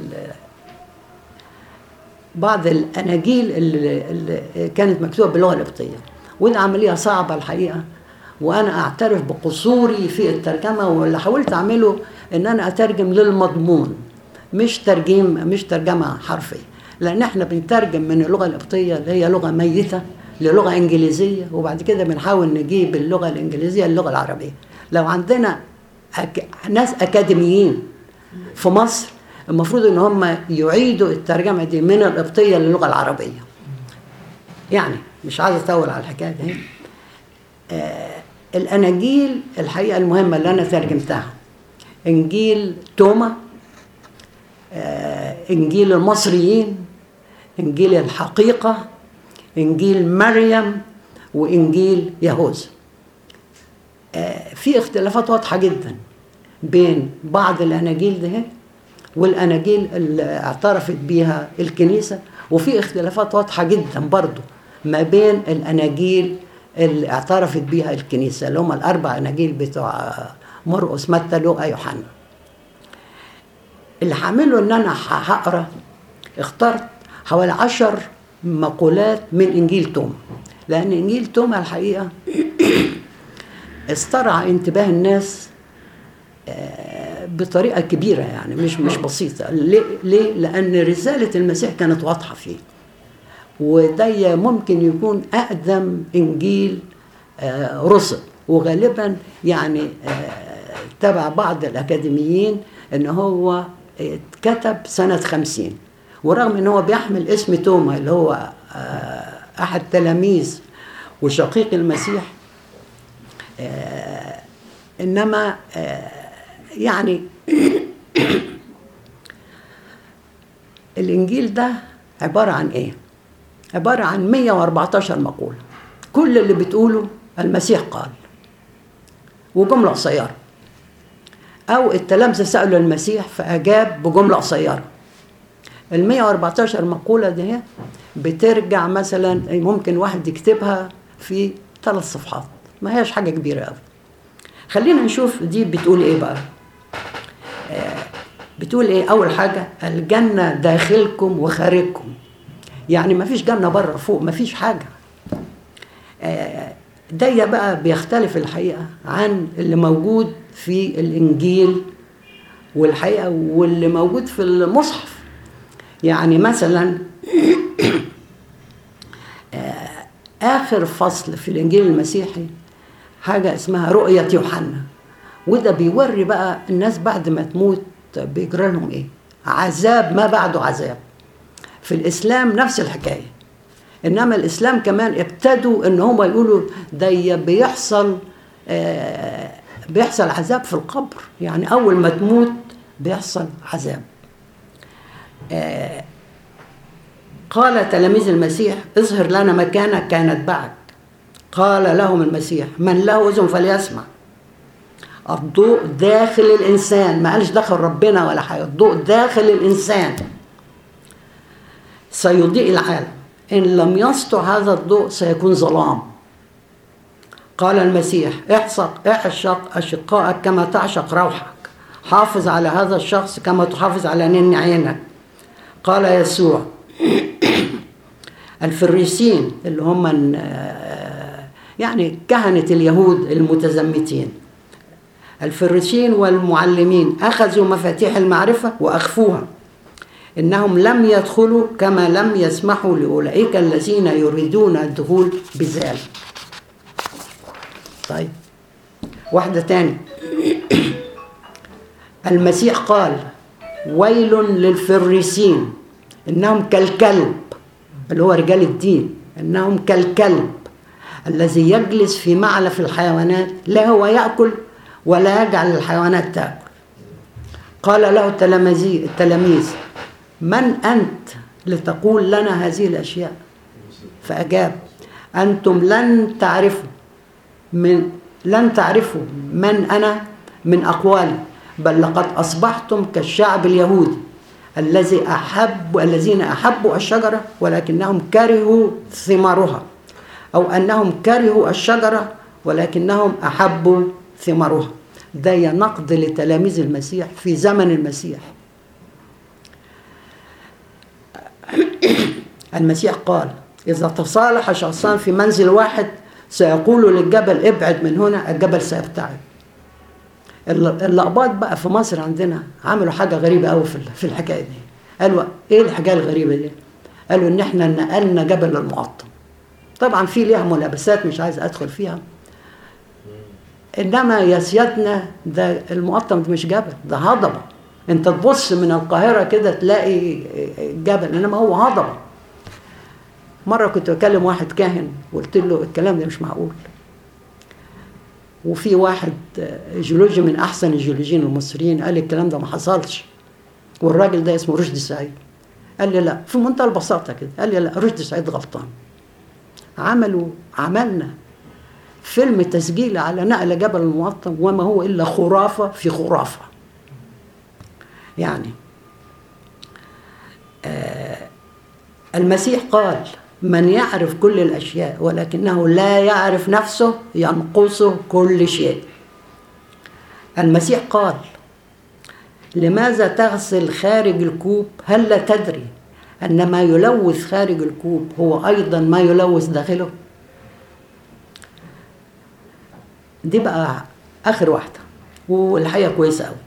C: بعض الأناجيل اللي, اللي كانت مكتوبة باللغة القبطية ودي عملية صعبة الحقيقة وأنا أعترف بقصوري في الترجمة واللي حاولت أعمله إن أنا أترجم للمضمون مش ترجيم مش ترجمة حرفية لأن إحنا بنترجم من اللغة القبطية اللي هي لغة ميتة للغة إنجليزية وبعد كده بنحاول نجيب اللغة الإنجليزية للغة العربية لو عندنا أك... ناس أكاديميين في مصر المفروض ان هم يعيدوا الترجمه دي من القبطيه للغه العربيه يعني مش عايز اطول على الحكايه دي آه الاناجيل الحقيقه المهمه اللي انا ترجمتها انجيل توما آه انجيل المصريين انجيل الحقيقه انجيل مريم وانجيل يهوذا آه في اختلافات واضحه جدا بين بعض الاناجيل ده والاناجيل اللي اعترفت بيها الكنيسه وفي اختلافات واضحه جدا برضو ما بين الاناجيل اللي اعترفت بيها الكنيسه اللي هم الاربع اناجيل بتوع مرقس متى لوقا يوحنا اللي هعمله ان انا هقرا اخترت حوالي عشر مقولات من انجيل توما لان انجيل توما الحقيقه استرعى انتباه الناس بطريقه كبيره يعني مش مش بسيطه ليه ليه لان رساله المسيح كانت واضحه فيه وده ممكن يكون اقدم انجيل رسل وغالبا يعني تبع بعض الاكاديميين ان هو اتكتب سنه خمسين ورغم ان هو بيحمل اسم توما اللي هو احد تلاميذ وشقيق المسيح انما يعني الانجيل ده عباره عن ايه عباره عن 114 مقوله كل اللي بتقوله المسيح قال وجمله قصيره او التلامذه سالوا المسيح فاجاب بجمله قصيره ال 114 مقوله دي بترجع مثلا ممكن واحد يكتبها في ثلاث صفحات ما هيش حاجه كبيره قوي خلينا نشوف دي بتقول ايه بقى بتقول ايه اول حاجه الجنه داخلكم وخارجكم يعني ما فيش جنه بره فوق ما فيش حاجه ده بقى بيختلف الحقيقه عن اللي موجود في الانجيل والحقيقه واللي موجود في المصحف يعني مثلا اخر فصل في الانجيل المسيحي حاجه اسمها رؤيه يوحنا وده بيوري بقى الناس بعد ما تموت بيجرى لهم ايه عذاب ما بعده عذاب في الاسلام نفس الحكايه انما الاسلام كمان ابتدوا ان هم يقولوا ده بيحصل آه بيحصل عذاب في القبر يعني اول ما تموت بيحصل عذاب آه قال تلاميذ المسيح اظهر لنا مكانك كانت بعد قال لهم المسيح من له اذن فليسمع الضوء داخل الانسان ما قالش داخل ربنا ولا حاجه الضوء داخل الانسان سيضيء العالم ان لم يسطع هذا الضوء سيكون ظلام قال المسيح احشق اعشق اشقائك كما تعشق روحك حافظ على هذا الشخص كما تحافظ على نين عينك قال يسوع الفريسين اللي هم يعني كهنة اليهود المتزمتين الفريسين والمعلمين أخذوا مفاتيح المعرفة وأخفوها إنهم لم يدخلوا كما لم يسمحوا لأولئك الذين يريدون الدخول بذلك طيب واحدة تاني المسيح قال ويل للفريسين إنهم كالكلب اللي هو رجال الدين إنهم كالكلب الذي يجلس في معلف الحيوانات لا هو يأكل ولا يجعل الحيوانات تأكل قال له التلاميذ التلاميذ من أنت لتقول لنا هذه الأشياء فأجاب أنتم لن تعرفوا من لن تعرفوا من أنا من أقوالي بل لقد أصبحتم كالشعب اليهودي الذي أحب الذين أحبوا الشجرة ولكنهم كرهوا ثمارها أو أنهم كرهوا الشجرة ولكنهم أحبوا ثمارها ده نقد لتلاميذ المسيح في زمن المسيح المسيح قال إذا تصالح شخصان في منزل واحد سيقول للجبل ابعد من هنا الجبل سيبتعد اللقبات بقى في مصر عندنا عملوا حاجة غريبة قوي في في الحكاية دي قالوا ايه الحكاية الغريبة دي قالوا ان احنا نقلنا جبل المقطم طبعا في ليها ملابسات مش عايز ادخل فيها انما يا سيادنا ده المقطم ده مش جبل ده هضبه انت تبص من القاهره كده تلاقي جبل انما هو هضبه مره كنت بكلم واحد كاهن وقلت له الكلام ده مش معقول وفي واحد جيولوجي من احسن الجيولوجيين المصريين قال لي الكلام ده ما حصلش والراجل ده اسمه رشدي سعيد قال لي لا في منتهى البساطه كده قال لي لا رشدي سعيد غلطان عملوا عملنا فيلم تسجيل على نقل جبل المقطم وما هو الا خرافه في خرافه يعني آه المسيح قال من يعرف كل الاشياء ولكنه لا يعرف نفسه ينقصه كل شيء المسيح قال لماذا تغسل خارج الكوب هل لا تدري ان ما يلوث خارج الكوب هو ايضا ما يلوث داخله دي بقى اخر واحده والحقيقه كويسه قوي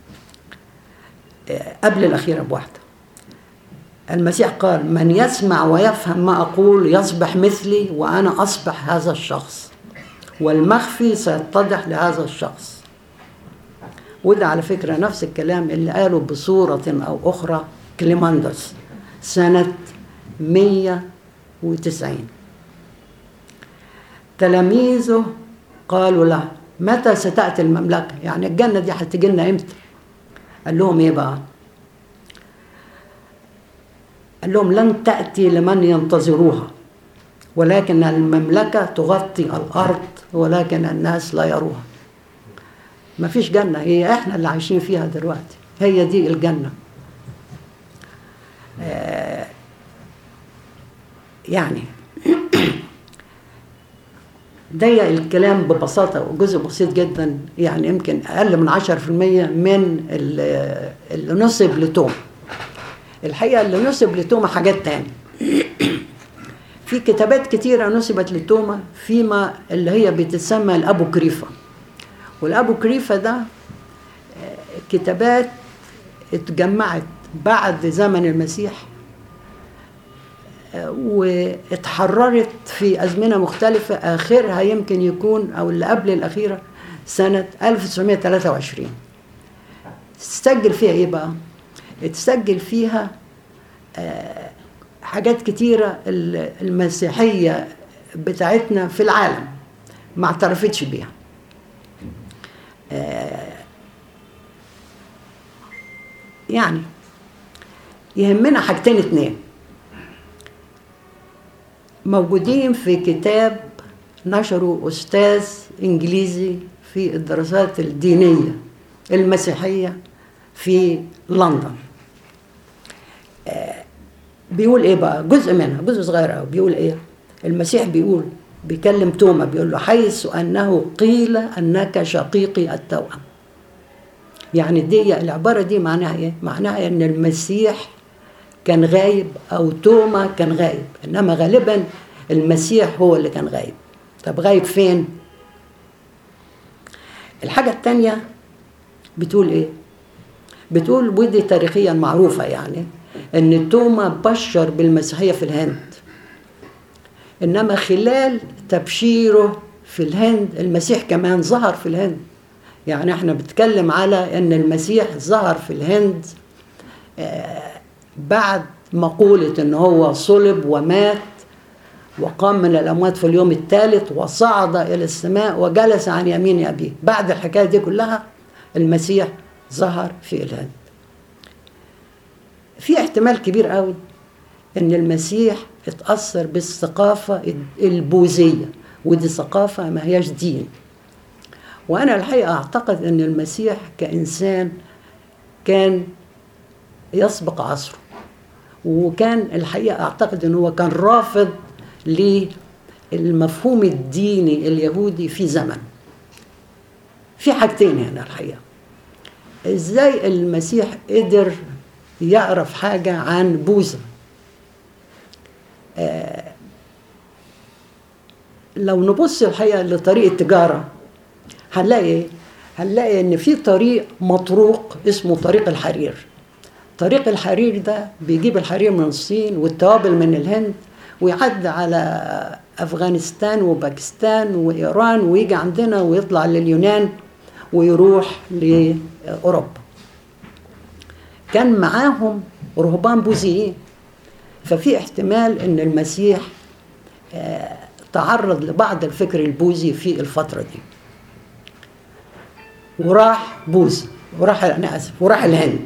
C: قبل الاخيره بواحده المسيح قال من يسمع ويفهم ما اقول يصبح مثلي وانا اصبح هذا الشخص والمخفي سيتضح لهذا الشخص وده على فكره نفس الكلام اللي قاله بصوره او اخرى كليماندس سنه 190 تلاميذه قالوا له متى ستأتي المملكة يعني الجنة دي هتجي لنا امتى قال لهم ايه بقى قال لهم لن تأتي لمن ينتظروها ولكن المملكة تغطي الأرض ولكن الناس لا يروها ما فيش جنة هي احنا اللي عايشين فيها دلوقتي هي دي الجنة آه يعني ضيق الكلام ببساطة وجزء بسيط جدا يعني يمكن أقل من 10% من اللي نسب لتوما الحقيقة اللي نسب لتوما حاجات تاني في كتابات كتيرة نسبت لتوما فيما اللي هي بتسمى الأبو كريفة والأبو كريفة ده كتابات اتجمعت بعد زمن المسيح واتحررت في أزمنة مختلفة آخرها يمكن يكون أو اللي قبل الأخيرة سنة 1923 تسجل فيها إيه بقى؟ تسجل فيها حاجات كتيرة المسيحية بتاعتنا في العالم ما اعترفتش بيها يعني يهمنا حاجتين اتنين موجودين في كتاب نشره أستاذ إنجليزي في الدراسات الدينية المسيحية في لندن بيقول ايه بقى جزء منها جزء صغير قوي بيقول ايه المسيح بيقول بيكلم توما بيقول له حيث انه قيل انك شقيقي التوأم يعني دي العباره دي معناها ايه معناها ان المسيح كان غايب او توما كان غايب انما غالبا المسيح هو اللي كان غايب طب غايب فين الحاجه الثانيه بتقول ايه بتقول ودي تاريخيا معروفه يعني ان توما بشر بالمسيحيه في الهند انما خلال تبشيره في الهند المسيح كمان ظهر في الهند يعني احنا بنتكلم على ان المسيح ظهر في الهند آه، بعد مقولة ان هو صلب ومات وقام من الاموات في اليوم الثالث وصعد الى السماء وجلس عن يمين ابيه بعد الحكايه دي كلها المسيح ظهر في الهند في احتمال كبير قوي ان المسيح اتاثر بالثقافه البوذيه ودي ثقافه ما هياش دين وانا الحقيقه اعتقد ان المسيح كانسان كان يسبق عصره وكان الحقيقه اعتقد ان هو كان رافض للمفهوم الديني اليهودي في زمن في حاجتين هنا الحقيقه ازاي المسيح قدر يعرف حاجه عن بوذا آه لو نبص الحقيقه لطريق التجاره هنلاقي ايه؟ هنلاقي ان في طريق مطروق اسمه طريق الحرير طريق الحرير ده بيجيب الحرير من الصين والتوابل من الهند ويعدي على افغانستان وباكستان وايران ويجي عندنا ويطلع لليونان ويروح لاوروبا كان معاهم رهبان بوذيين ففي احتمال ان المسيح آه، تعرض لبعض الفكر البوذي في الفتره دي وراح بوذي وراح انا اسف وراح الهند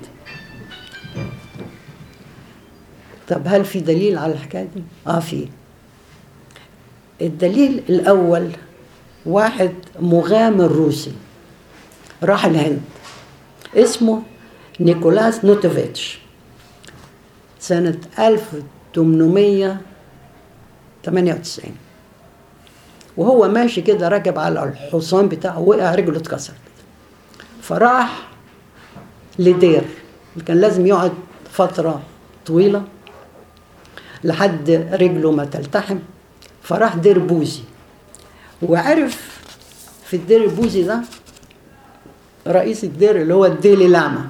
C: طب هل في دليل على الحكايه دي؟ اه في الدليل الاول واحد مغامر روسي راح الهند اسمه نيكولاس نوتوفيتش سنة 1898 وهو ماشي كده راكب على الحصان بتاعه وقع رجله اتكسرت فراح لدير كان لازم يقعد فترة طويلة لحد رجله ما تلتحم فراح دير بوزي وعرف في الدير البوزي ده رئيس الدير اللي هو الديلي لاما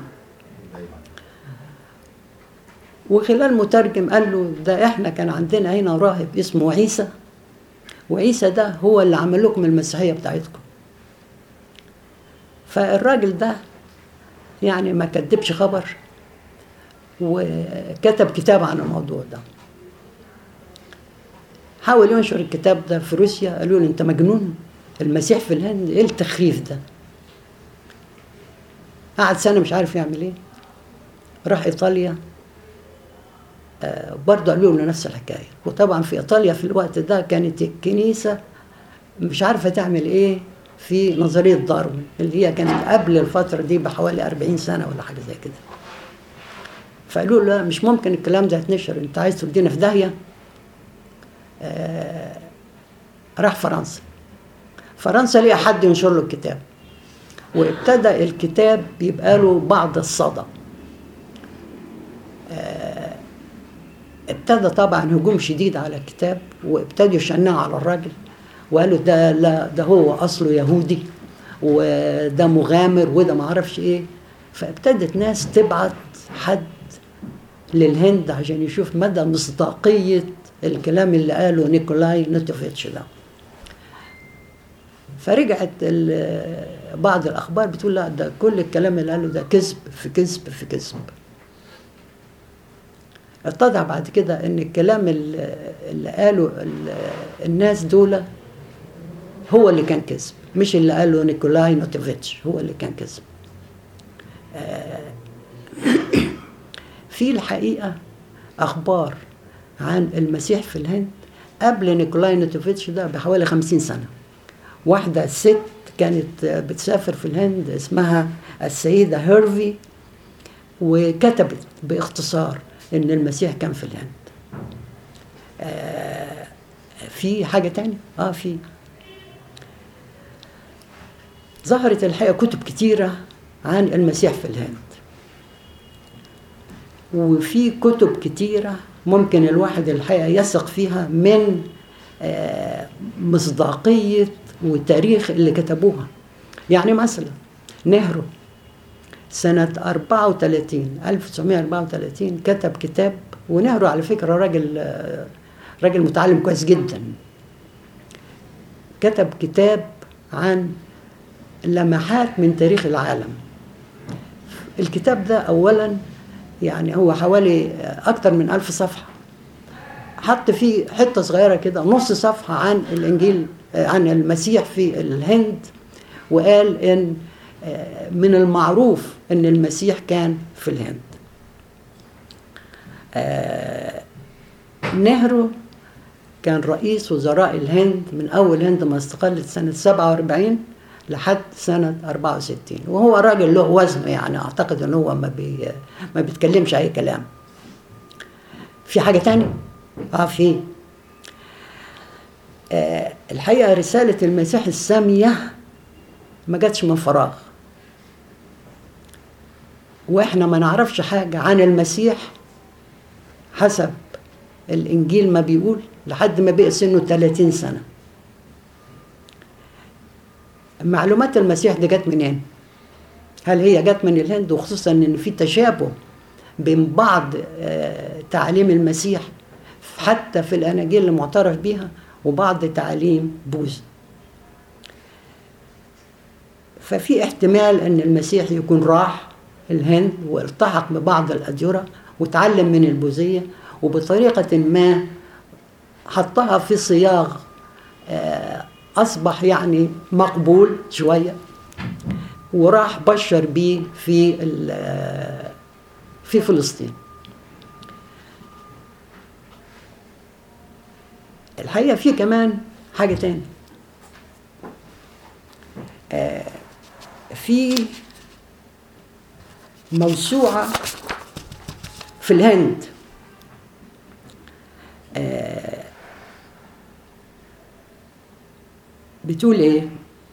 C: وخلال مترجم قال له ده احنا كان عندنا هنا راهب اسمه عيسى وعيسى ده هو اللي عمل لكم المسيحيه بتاعتكم فالراجل ده يعني ما كدبش خبر وكتب كتاب عن الموضوع ده حاول ينشر الكتاب ده في روسيا قالوا له انت مجنون المسيح في الهند ايه التخريف ده قعد سنه مش عارف يعمل ايه راح ايطاليا آه برضه قالوا له نفس الحكايه وطبعا في ايطاليا في الوقت ده كانت الكنيسه مش عارفه تعمل ايه في نظريه داروين اللي هي كانت قبل الفتره دي بحوالي 40 سنه ولا حاجه زي كده فقالوا له لا مش ممكن الكلام ده يتنشر انت عايز تودينا في داهيه آه راح فرنسا فرنسا لقى حد ينشر له الكتاب وابتدى الكتاب يبقى له بعض الصدى آه ابتدى طبعا هجوم شديد على الكتاب وابتدوا يشنعوا على الراجل وقالوا ده لا ده هو اصله يهودي وده مغامر وده ما اعرفش ايه فابتدت ناس تبعت حد للهند عشان يشوف مدى مصداقيه الكلام اللي قاله نيكولاي نوتوفيتش ده فرجعت بعض الاخبار بتقول لا ده كل الكلام اللي قاله ده كذب في كذب في كذب اتضح بعد كده ان الكلام اللي قاله الناس دول هو اللي كان كذب مش اللي قاله نيكولاي نوتوفيتش هو اللي كان كذب في الحقيقه اخبار عن المسيح في الهند قبل نيكولاي نوتوفيتش ده بحوالي خمسين سنة واحدة ست كانت بتسافر في الهند اسمها السيدة هيرفي وكتبت باختصار ان المسيح كان في الهند آه في حاجة تانية اه في ظهرت الحقيقة كتب كتيرة عن المسيح في الهند وفي كتب كتيرة ممكن الواحد الحقيقة يثق فيها من مصداقية والتاريخ اللي كتبوها يعني مثلا نهرو سنة 34 1934 كتب كتاب ونهرو على فكرة راجل آه، راجل متعلم كويس جدا كتب كتاب عن لمحات من تاريخ العالم الكتاب ده أولا يعني هو حوالي أكتر من ألف صفحة حط فيه حتة صغيرة كده نص صفحة عن الإنجيل آه، عن المسيح في الهند وقال إن آه، من المعروف إن المسيح كان في الهند آه، نهرو كان رئيس وزراء الهند من أول هند ما استقلت سنة 47 لحد سنة 64 وهو راجل له وزن يعني أعتقد إن هو ما, بي ما بيتكلمش أي كلام في حاجة تانية؟ آه في آه الحقيقة رسالة المسيح السامية ما جاتش من فراغ واحنا ما نعرفش حاجة عن المسيح حسب الإنجيل ما بيقول لحد ما بقى سنه 30 سنة معلومات المسيح دي جت منين؟ هل هي جت من الهند وخصوصا ان في تشابه بين بعض آه، تعاليم المسيح حتى في الاناجيل المعترف بها وبعض تعاليم بوذا ففي احتمال ان المسيح يكون راح الهند والتحق ببعض الاديره وتعلم من البوذيه وبطريقه ما حطها في صياغ آه، اصبح يعني مقبول شويه وراح بشر بيه في ال- في فلسطين الحقيقه في كمان حاجه تاني آه، في موسوعه في الهند آه، بتقول ايه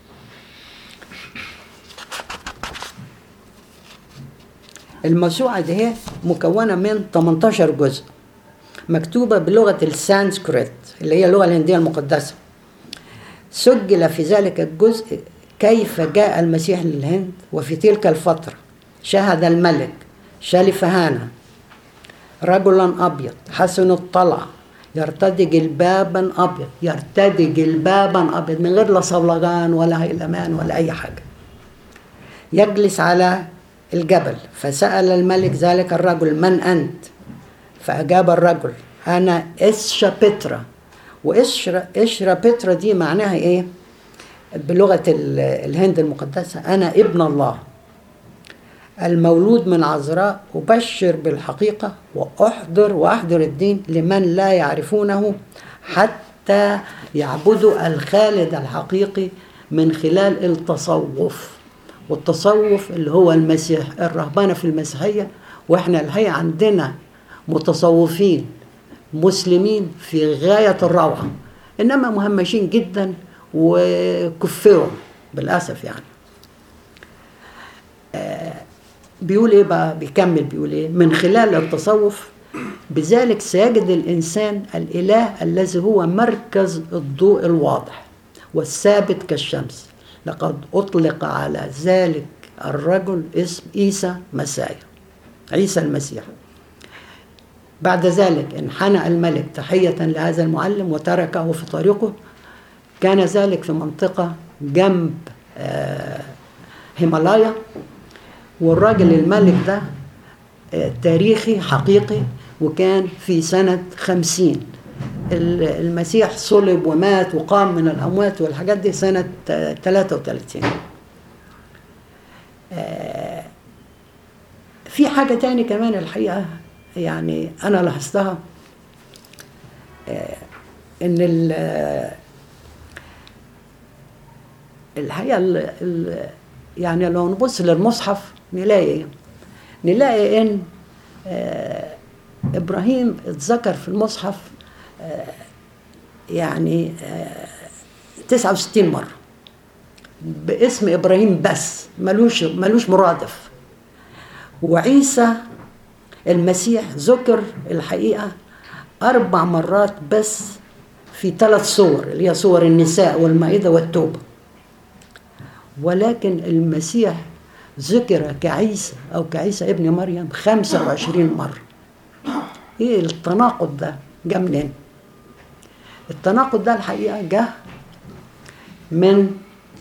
C: الموسوعة دي هي مكونة من 18 جزء مكتوبة بلغة السانسكريت اللي هي اللغة الهندية المقدسة سجل في ذلك الجزء كيف جاء المسيح للهند وفي تلك الفترة شهد الملك شالفهانا رجلا أبيض حسن الطلع يرتدي جلبابا أبيض يرتدي جلبابا أبيض من غير لا صولجان ولا هيلمان ولا أي حاجة يجلس على الجبل فسأل الملك ذلك الرجل من أنت فأجاب الرجل أنا إسشا بترا وإشرا إشرا بترا دي معناها إيه بلغة ال- الهند المقدسة أنا ابن الله المولود من عذراء أبشر بالحقيقة وأحضر وأحضر الدين لمن لا يعرفونه حتى يعبدوا الخالد الحقيقي من خلال التصوف والتصوف اللي هو المسيح الرهبنة في المسيحية وإحنا الحقيقة عندنا متصوفين مسلمين في غاية الروعة إنما مهمشين جدا وكفروا بالأسف يعني بيقول ايه بقى بيكمل بيقول ايه من خلال التصوف بذلك سيجد الانسان الاله الذي هو مركز الضوء الواضح والثابت كالشمس لقد اطلق على ذلك الرجل اسم عيسى مسايا عيسى المسيح بعد ذلك انحنى الملك تحية لهذا المعلم وتركه في طريقه كان ذلك في منطقة جنب آه، هيمالايا والراجل الملك ده آه، تاريخي حقيقي وكان في سنة خمسين ال- المسيح صلب ومات وقام من الأموات والحاجات دي سنة آه، 33 آه، في حاجة تاني كمان الحقيقة يعني أنا لاحظتها آه، إن ال- آه، الحقيقة ال- ال- يعني لو نبص للمصحف نلاقي إيه؟ نلاقي إن آه، إبراهيم اتذكر في المصحف آه، يعني آه، 69 مرة باسم إبراهيم بس ملوش ملوش مرادف وعيسى المسيح ذكر الحقيقة أربع مرات بس في ثلاث صور اللي هي صور النساء والمائدة والتوبة ولكن المسيح ذكر كعيسى أو كعيسى ابن مريم 25 مرة إيه التناقض ده جه منين؟ التناقض ده الحقيقة جه من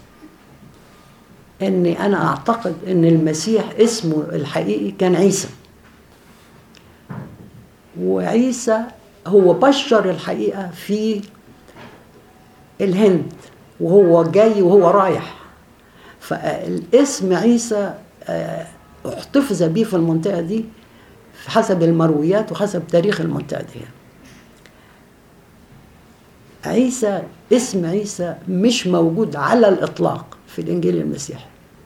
C: اني انا اعتقد ان المسيح اسمه الحقيقي كان عيسى وعيسى هو بشر الحقيقه في الهند وهو جاي وهو رايح فالاسم عيسى آه، احتفظ بيه في المنطقه دي حسب المرويات وحسب تاريخ المنطقه دي عيسى اسم عيسى مش موجود على الإطلاق في الإنجيل المسيحي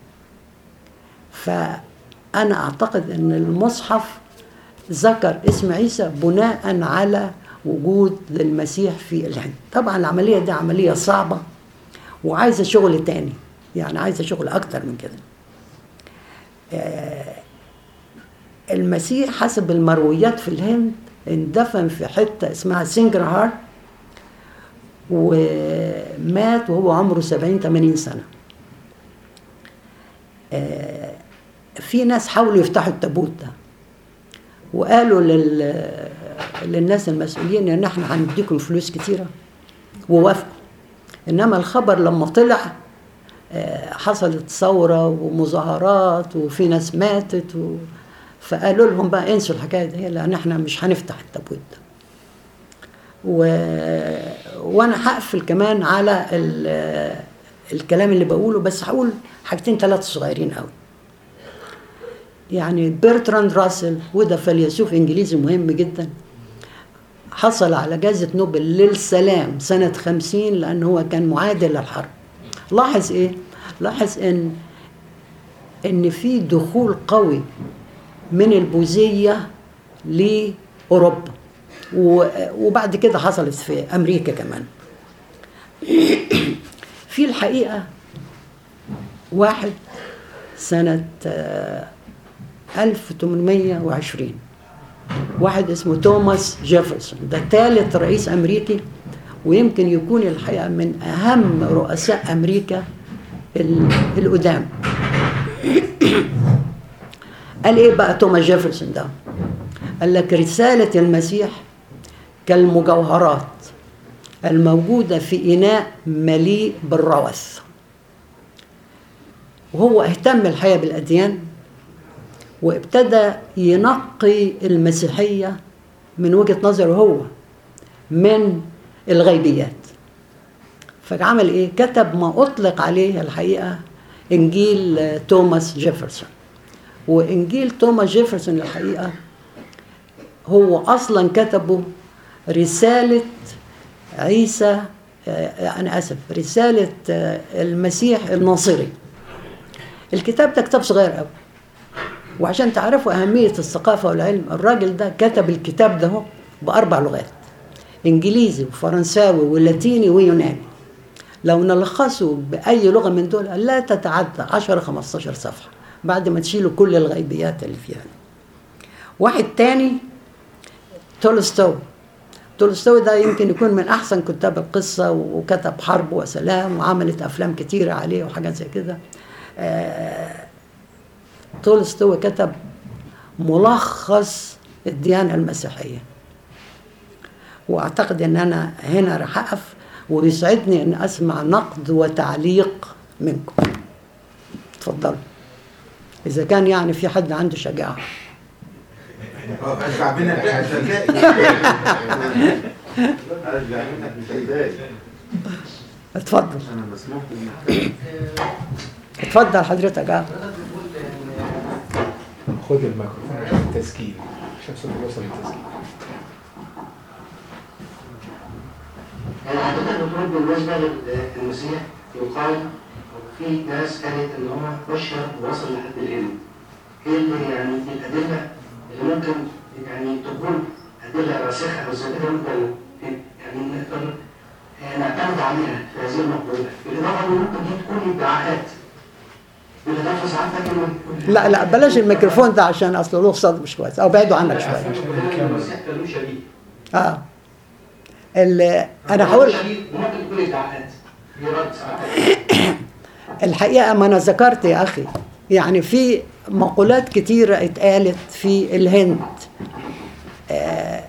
C: فأنا أعتقد أن المصحف ذكر اسم عيسى بناء على وجود للمسيح في الهند طبعا العملية دي عملية صعبة وعايزة شغل تاني يعني عايزة شغل أكتر من كده آه، المسيح حسب المرويات في الهند اندفن في حتة اسمها سينجرهارت ومات وهو عمره 70 80 سنه آه، في ناس حاولوا يفتحوا التابوت ده وقالوا لل... للناس المسؤولين ان احنا هنديكم فلوس كتيره ووافقوا انما الخبر لما طلع آه، حصلت ثوره ومظاهرات وفي ناس ماتت و... فقالوا لهم بقى انسوا الحكايه دي لان احنا مش هنفتح التابوت ده و... وانا هقفل كمان على ال... الكلام اللي بقوله بس هقول حاجتين ثلاثه صغيرين قوي يعني بيرتراند راسل وده فيلسوف انجليزي مهم جدا حصل على جائزة نوبل للسلام سنة خمسين لأنه هو كان معادل للحرب لاحظ إيه؟ لاحظ إن إن في دخول قوي من البوذية لأوروبا و- وبعد كده حصلت في أمريكا كمان في الحقيقة واحد سنة آه، 1820 واحد اسمه توماس جيفرسون ده ثالث رئيس أمريكي ويمكن يكون الحقيقة من أهم رؤساء أمريكا ال- القدام قال إيه بقى توماس جيفرسون ده قال لك رسالة المسيح كالمجوهرات الموجودة في إناء مليء بالروث وهو اهتم الحقيقة بالأديان وابتدى ينقي المسيحية من وجهة نظره هو من الغيبيات فعمل ايه كتب ما اطلق عليه الحقيقة انجيل آه، توماس جيفرسون وانجيل توماس جيفرسون الحقيقة هو اصلا كتبه رسالة عيسى آه، انا اسف رسالة آه، المسيح الناصري الكتاب ده كتاب صغير قوي وعشان تعرفوا أهمية الثقافة والعلم الراجل ده كتب الكتاب ده هو بأربع لغات إنجليزي وفرنساوي ولاتيني ويوناني لو نلخصه بأي لغة من دول لا تتعدى 10 15 صفحة بعد ما تشيلوا كل الغيبيات اللي فيها واحد تاني تولستوي تولستوي ده يمكن يكون من أحسن كتاب القصة وكتب حرب وسلام وعملت أفلام كتيرة عليه وحاجات زي كده آه، تولستوي كتب ملخص الديانة المسيحية وأعتقد أن أنا هنا راح أقف ويسعدني أن أسمع نقد وتعليق منكم تفضلوا إذا كان يعني في حد عنده شجاعة
D: اشبع منك الذكاء اشبع منك مش هتضايق
C: اتفضل
D: انا مسموح لي
C: اتفضل حضرتك اه
B: خد الميكروفون عشان التسجيل عشان صوتك يوصل للتسجيل
E: يعني حضرتك بتقول بالنسبة للمسيح يقال في ناس قالت ان هو بشر ووصل لحد العلم. ايه اللي يعني الادلة اللي ممكن يعني تكون ادلة راسخة او زي كده ممكن يعني نقدر آه، نعتمد عليها في هذه المقولة. بالاضافة ان ممكن دي تكون ادعاءات. بالاضافة ساعتها كمان
C: لا لا بلاش الميكروفون ده عشان اصله له صوت مش كويس او بعدوا عنك شويه
E: المسيح كان له شبيه.
C: اه ال- انا هقول
E: شبيه وممكن تكون ادعاءات. في رد ساعتها.
C: الحقيقة ما أنا ذكرت يا أخي يعني في مقولات كتيرة اتقالت في الهند آه،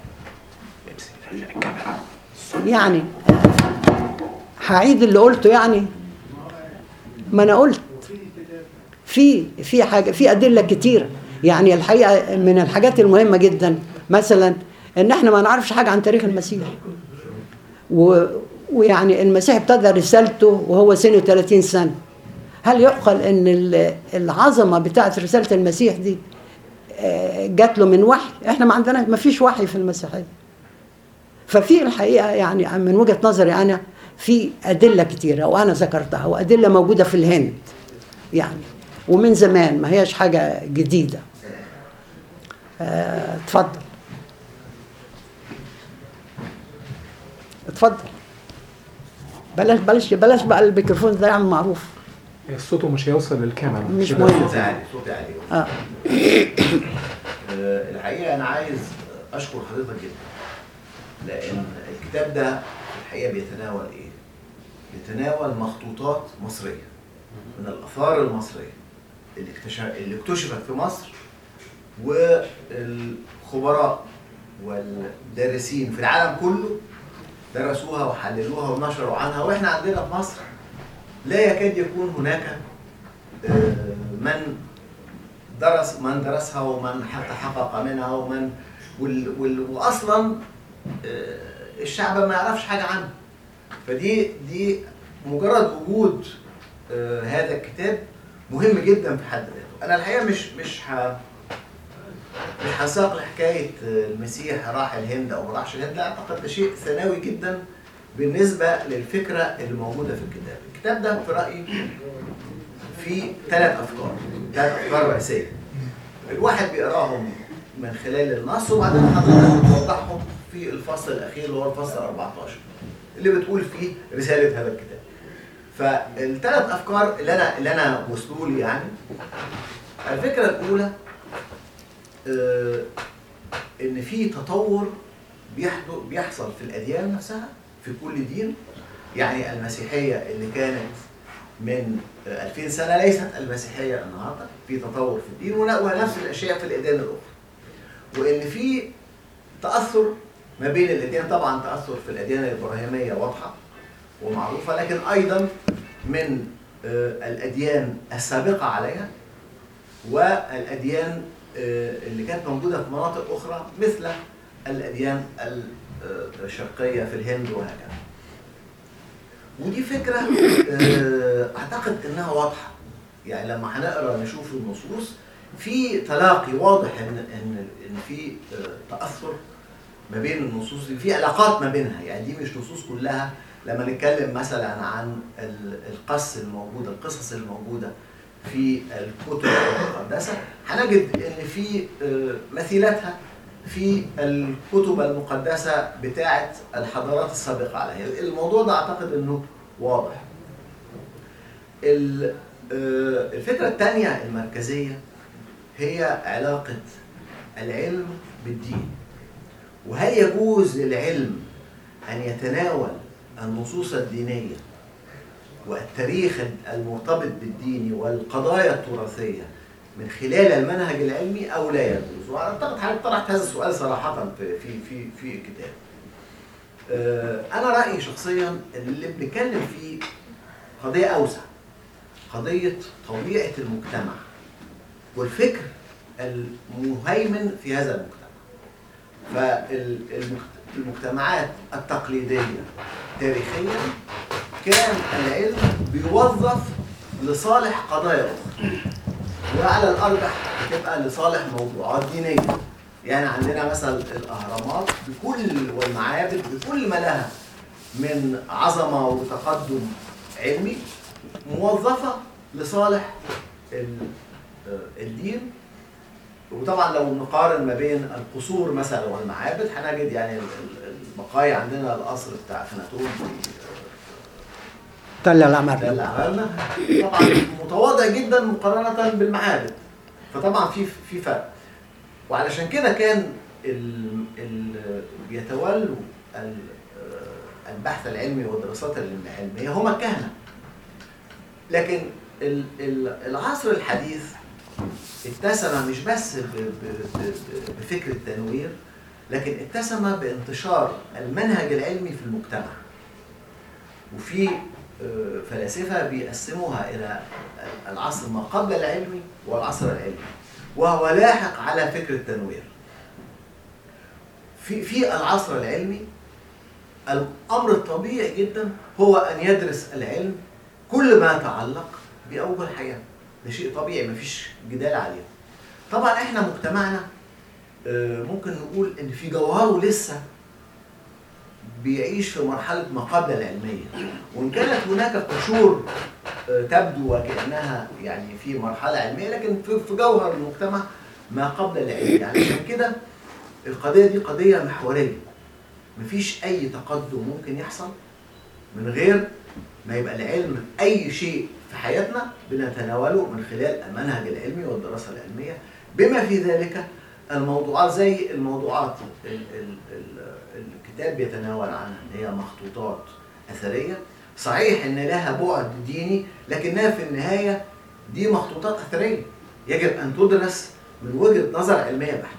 C: يعني آه، هعيد اللي قلته يعني ما انا قلت في في حاجه في ادله كتيره يعني الحقيقه من الحاجات المهمه جدا مثلا ان احنا ما نعرفش حاجه عن تاريخ المسيح و ويعني المسيح ابتدى رسالته وهو سنه 30 سنه هل يعقل ان ال- العظمه بتاعت رساله المسيح دي آه، جات له من وحي احنا ما عندنا ما فيش وحي في المسيحيه ففي الحقيقه يعني من وجهه نظري انا في ادله كتيره وانا ذكرتها وادله موجوده في الهند يعني ومن زمان ما هياش حاجه جديده آه، اتفضل اتفضل بلاش بلاش بلاش بقى الميكروفون ده يعمل معروف
B: صوته مش هيوصل للكاميرا
C: مش
B: كده.
C: مهم.
D: صوتي عالي صوتي عالي
C: اه
D: آه، الحقيقه انا عايز اشكر حضرتك جدا لان الكتاب ده الحقيقه بيتناول ايه؟ بيتناول مخطوطات مصريه من الاثار المصريه اللي اكتشف اللي اكتشفت في مصر والخبراء والدارسين في العالم كله درسوها وحللوها ونشروا عنها واحنا عندنا في مصر لا يكاد يكون هناك آه، من درس من درسها ومن حتى حقق منها ومن وال وال واصلا آه، الشعب ما يعرفش حاجه عنها فدي دي مجرد وجود آه، هذا الكتاب مهم جدا في حد ذاته انا الحقيقه مش مش ه مش هساق لحكايه آه، المسيح راح الهند او ما راحش الهند لا اعتقد ده شيء ثانوي جدا بالنسبه للفكره اللي موجوده في الكتاب الكتاب ده في رايي في ثلاث افكار ثلاث افكار رئيسيه الواحد بيقراهم من خلال النص وبعدين حضرتك بتوضحهم في الفصل الاخير اللي هو الفصل 14 اللي بتقول فيه رساله هذا الكتاب فالثلاث افكار اللي انا اللي انا وصلوا لي يعني الفكره الاولى آه، ان في تطور بيحدث بيحصل في الاديان نفسها في كل دين يعني المسيحيه اللي كانت من 2000 سنه ليست المسيحيه النهارده في تطور في الدين ون- ونفس الاشياء في الاديان الاخرى وان في تاثر ما بين الاديان طبعا تاثر في الاديان الابراهيميه واضحه ومعروفه لكن ايضا من آه، الاديان السابقه عليها والاديان آه، اللي كانت موجوده في مناطق اخرى مثل الاديان ال- آه، الشرقيه في الهند وهكذا ودي فكره آه، اعتقد انها واضحه يعني لما هنقرا نشوف النصوص في تلاقي واضح ان ان ان في آه، تاثر ما بين النصوص دي في علاقات ما بينها يعني دي مش نصوص كلها لما نتكلم مثلا عن ال- القص الموجوده القصص الموجوده في الكتب المقدسه هنجد ان في آه، مثيلاتها في الكتب المقدسه بتاعه الحضارات السابقه عليها الموضوع ده اعتقد انه واضح ال- آه، الفكره الثانيه المركزيه هي علاقه العلم بالدين وهل يجوز للعلم ان يتناول النصوص الدينيه والتاريخ المرتبط بالدين والقضايا التراثيه من خلال المنهج العلمي او لا يجوز واعتقد حضرتك طرحت هذا السؤال صراحه في في في في الكتاب آه، انا رايي شخصيا ان اللي بنتكلم فيه قضيه اوسع قضيه طبيعه المجتمع والفكر المهيمن في هذا المجتمع فالمجتمعات التقليديه تاريخيا كان العلم بيوظف لصالح قضايا اخرى وعلى الارجح بتبقى لصالح موضوعات دينيه يعني عندنا مثلا الاهرامات بكل والمعابد بكل ما لها من عظمه وتقدم علمي موظفه لصالح ال- آه، الدين وطبعا لو نقارن ما بين القصور مثلا والمعابد هنجد يعني ال- ال- البقايا عندنا القصر بتاع اخناتون في
C: تل
D: ده
C: العمر
D: اللي عملنا طبعا متواضع جدا مقارنه بالمعابد فطبعا في في فرق وعلشان كده كان ال ال بيتولوا ال- البحث العلمي والدراسات العلميه هم الكهنه لكن ال- ال- العصر الحديث اتسم مش بس ب- ب- ب- بفكر التنوير لكن اتسم بانتشار المنهج العلمي في المجتمع وفي آه، فلاسفة بيقسموها إلى العصر ما قبل العلمي والعصر العلمي وهو لاحق على فكر التنوير في في العصر العلمي الأمر الطبيعي جدا هو أن يدرس العلم كل ما يتعلق بأوجه الحياة ده شيء طبيعي مفيش جدال عليه طبعا احنا مجتمعنا آه، ممكن نقول ان في جوهره لسه بيعيش في مرحلة ما قبل العلمية وإن كانت هناك قشور آه، تبدو وكأنها يعني في مرحلة علمية لكن في في جوهر المجتمع ما قبل العلم يعني عشان كده القضية دي قضية محورية مفيش أي تقدم ممكن يحصل من غير ما يبقى العلم أي شيء في حياتنا بنتناوله من خلال المنهج العلمي والدراسة العلمية بما في ذلك الموضوعات زي الموضوعات ال- ال- ال- الكتاب بيتناول عنها اللي هي مخطوطات أثرية صحيح إن لها بعد ديني لكنها في النهاية دي مخطوطات أثرية يجب أن تدرس من وجهة نظر علمية بحتة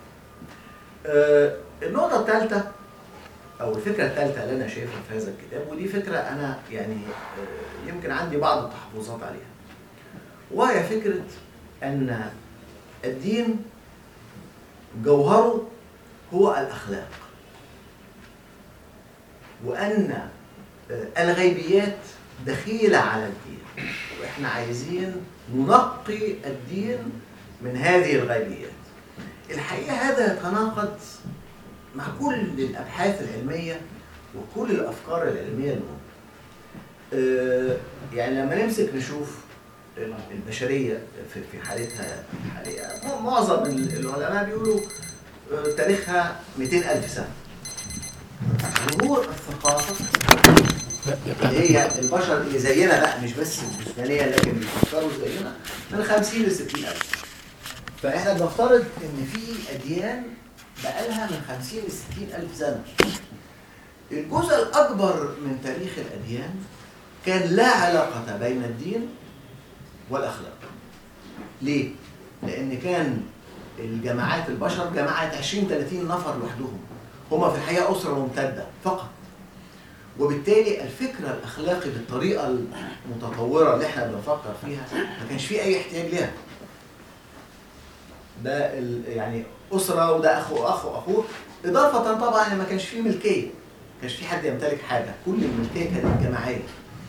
D: آه، النقطة الثالثة أو الفكرة الثالثة اللي أنا شايفها في هذا الكتاب ودي فكرة أنا يعني آه، يمكن عندي بعض التحفظات عليها وهي فكرة أن الدين جوهره هو الأخلاق وأن آه، الغيبيات دخيلة على الدين وإحنا عايزين ننقي الدين من هذه الغيبيات الحقيقة هذا يتناقض مع كل الأبحاث العلمية وكل الأفكار العلمية المهمة آه، يعني لما نمسك نشوف البشرية في في حالتها الحالية معظم العلماء بيقولوا آه، تاريخها 200 ألف سنة ظهور الثقافة اللي هي البشر اللي زينا بقى مش بس الجسمانية لكن بيفكروا زينا من 50 ل 60 ألف فإحنا بنفترض إن في أديان بقالها من 50 ل 60 ألف سنة الجزء الأكبر من تاريخ الأديان كان لا علاقة بين الدين والأخلاق ليه؟ لأن كان الجماعات البشر جماعات 20 30 نفر لوحدهم هما في الحقيقة أسرة ممتدة فقط وبالتالي الفكر الأخلاقي بالطريقة المتطورة اللي احنا بنفكر فيها ما كانش فيه أي احتياج ليها ده ال- يعني أسرة وده أخو أخ وأخوه إضافة طبعا إن ما كانش فيه ملكية ما كانش فيه حد يمتلك حاجة كل الملكية كانت جماعية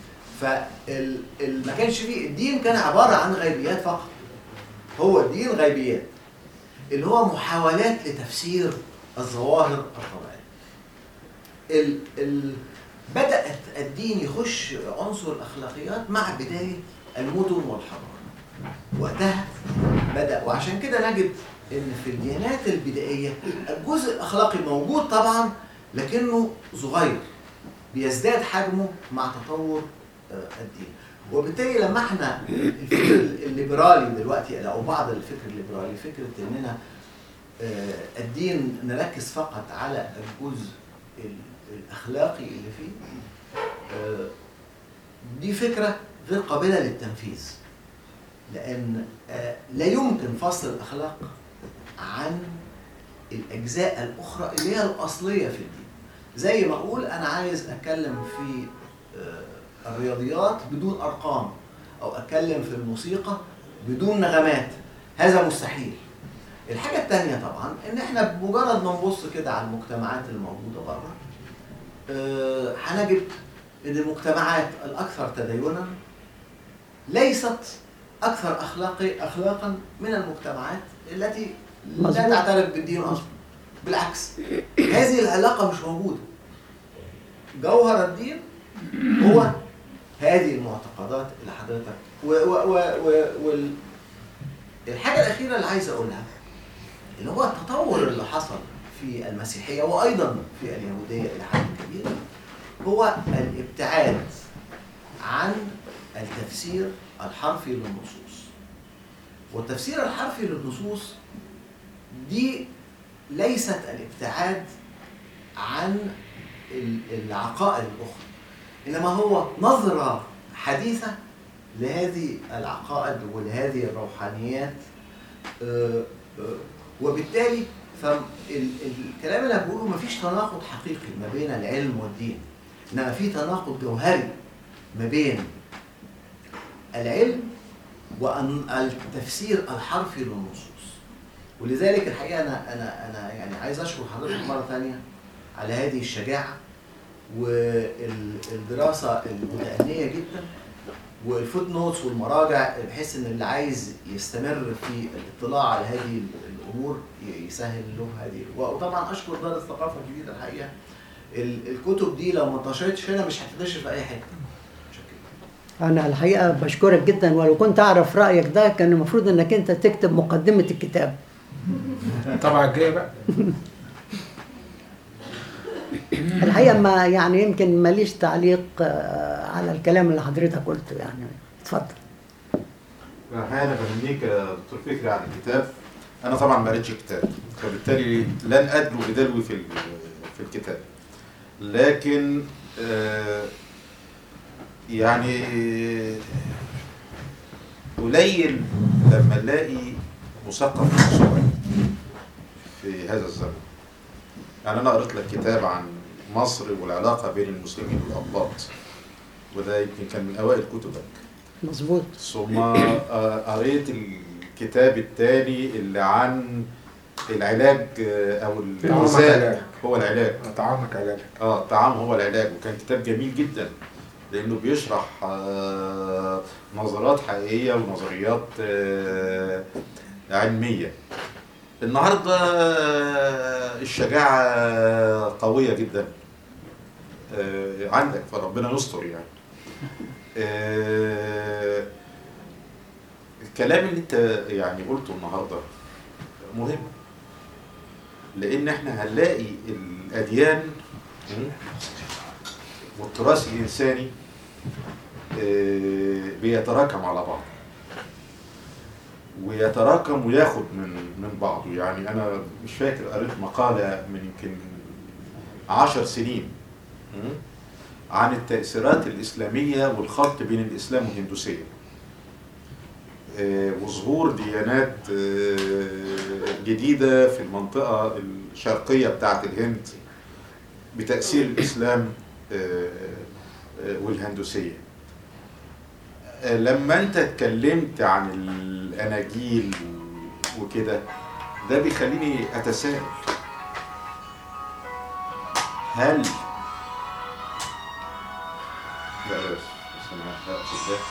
D: فما كانش فيه الدين كان عبارة عن غيبيات فقط هو الدين غيبيات اللي هو محاولات لتفسير الظواهر الطبيعية ال ال بدأت الدين يخش عنصر الأخلاقيات مع بداية المدن والحضارة وقتها بدأ وعشان كده نجد إن في الديانات البدائية الجزء الأخلاقي موجود طبعا لكنه صغير بيزداد حجمه مع تطور آه، الدين وبالتالي لما احنا الفكر الليبرالي دلوقتي او بعض الفكر الليبرالي فكره اننا آه، الدين نركز فقط على الجزء ال- الاخلاقي اللي فيه آه، دي فكره غير قابله للتنفيذ لان آه، لا يمكن فصل الاخلاق عن الاجزاء الاخرى اللي هي الاصليه في الدين زي ما اقول انا عايز اتكلم في آه، الرياضيات بدون ارقام او اتكلم في الموسيقى بدون نغمات هذا مستحيل الحاجة التانية طبعا ان احنا بمجرد ما نبص كده على المجتمعات الموجودة بره آه، هنجد ان المجتمعات الاكثر تدينا ليست اكثر اخلاقي اخلاقا من المجتمعات التي لا
C: مظبوط.
D: تعترف بالدين اصلا بالعكس هذه العلاقة مش موجودة جوهر الدين هو هذه المعتقدات اللي حضرتك و و و و وال الحاجة الأخيرة اللي عايز أقولها اللي هو التطور اللي حصل في المسيحية وأيضا في اليهودية إلى حد كبير هو الابتعاد عن التفسير الحرفي للنصوص والتفسير الحرفي للنصوص دي ليست الابتعاد عن ال- العقائد الأخرى إنما هو نظرة حديثة لهذه العقائد ولهذه الروحانيات آه، آه، وبالتالي فالكلام اللي أنا بقوله مفيش تناقض حقيقي ما بين العلم والدين انما في تناقض جوهري ما بين العلم وان التفسير الحرفي للنصوص ولذلك الحقيقه انا انا انا يعني عايز اشكر حضرتك مره ثانيه على هذه الشجاعه والدراسه المتأنية جدا والفوت نوتس والمراجع بحيث ان اللي عايز يستمر في الاطلاع على هذه الامور يسهل له هذه وطبعا اشكر دار الثقافه الجديده الحقيقه ال- الكتب دي لو ما انتشرتش هنا مش هتنتشر في اي حته شكرا.
C: أنا الحقيقة بشكرك جدا ولو كنت أعرف رأيك ده كان المفروض إنك أنت تكتب مقدمة الكتاب
B: طبعا الجايه بقى
C: الحقيقة ما يعني يمكن ماليش تعليق آه، على الكلام اللي حضرتك قلته يعني اتفضل
F: الحقيقة أنا بهنيك يا دكتور فكري عن الكتاب أنا طبعا ما قريتش كتاب فبالتالي لن أدلو بدلوي في ال- في الكتاب لكن آه، يعني قليل لما نلاقي مثقف موسوعي في هذا الزمن يعني أنا قريت لك كتاب عن مصر والعلاقة بين المسلمين والأقباط وده يمكن كان من أوائل كتبك
C: مظبوط
F: ثم آه، قريت الكتاب الثاني اللي عن العلاج آه، او
B: طعامك
F: الغذاء
B: علاج.
F: هو العلاج
B: طعامك علاجك
F: اه الطعام هو العلاج وكان كتاب جميل جدا لانه بيشرح آه، نظرات حقيقيه ونظريات آه، علميه النهارده آه، الشجاعه قويه جدا آه، عندك فربنا يستر يعني آه، الكلام اللي انت يعني قلته النهارده مهم لان احنا هنلاقي الاديان م? والتراث الانساني آه، بيتراكم على بعض ويتراكم وياخد من من بعضه يعني انا مش فاكر قريت مقاله من يمكن عشر سنين م? عن التأثيرات الإسلامية والخلط بين الإسلام والهندوسية آه، وظهور ديانات آه، جديدة في المنطقة الشرقية بتاعة الهند بتأثير الإسلام آه، آه، والهندوسية آه، لما أنت اتكلمت عن الأناجيل وكده ده بيخليني أتساءل هل لا لا بس بس انا هقفل ده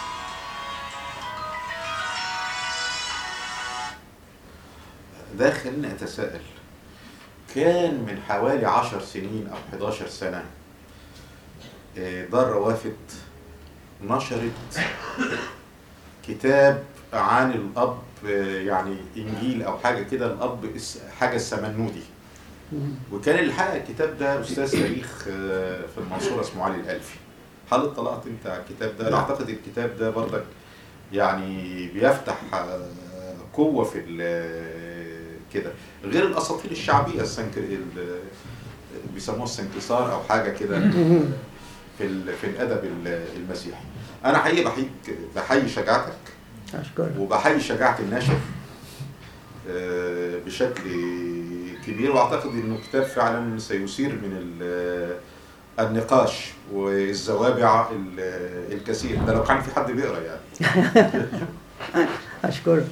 F: ده خليني اتساءل كان من حوالي عشر سنين او 11 سنة آه، دار روافد نشرت كتاب عن الاب آه، يعني انجيل او حاجه كده الاب اس- حاجه السمنودي وكان اللي حقق الكتاب ده استاذ تاريخ آه، في المنصوره اسمه علي الالفي هل اطلعت انت على الكتاب ده؟ انا اعتقد الكتاب ده برضك يعني بيفتح آه، قوه في ال- كده غير الاساطير الشعبيه السنك ال- بيسموها السنكسار او حاجه كده في ال- في الادب ال- المسيحي. انا حقيقي بحييك بحيي شجاعتك
C: أشكرك
F: وبحيي شجاعة الناشر آه، بشكل كبير واعتقد انه كتاب فعلا سيثير من ال- النقاش والزوابع ال- الكثير ده لو كان في حد بيقرا يعني
C: أشكرك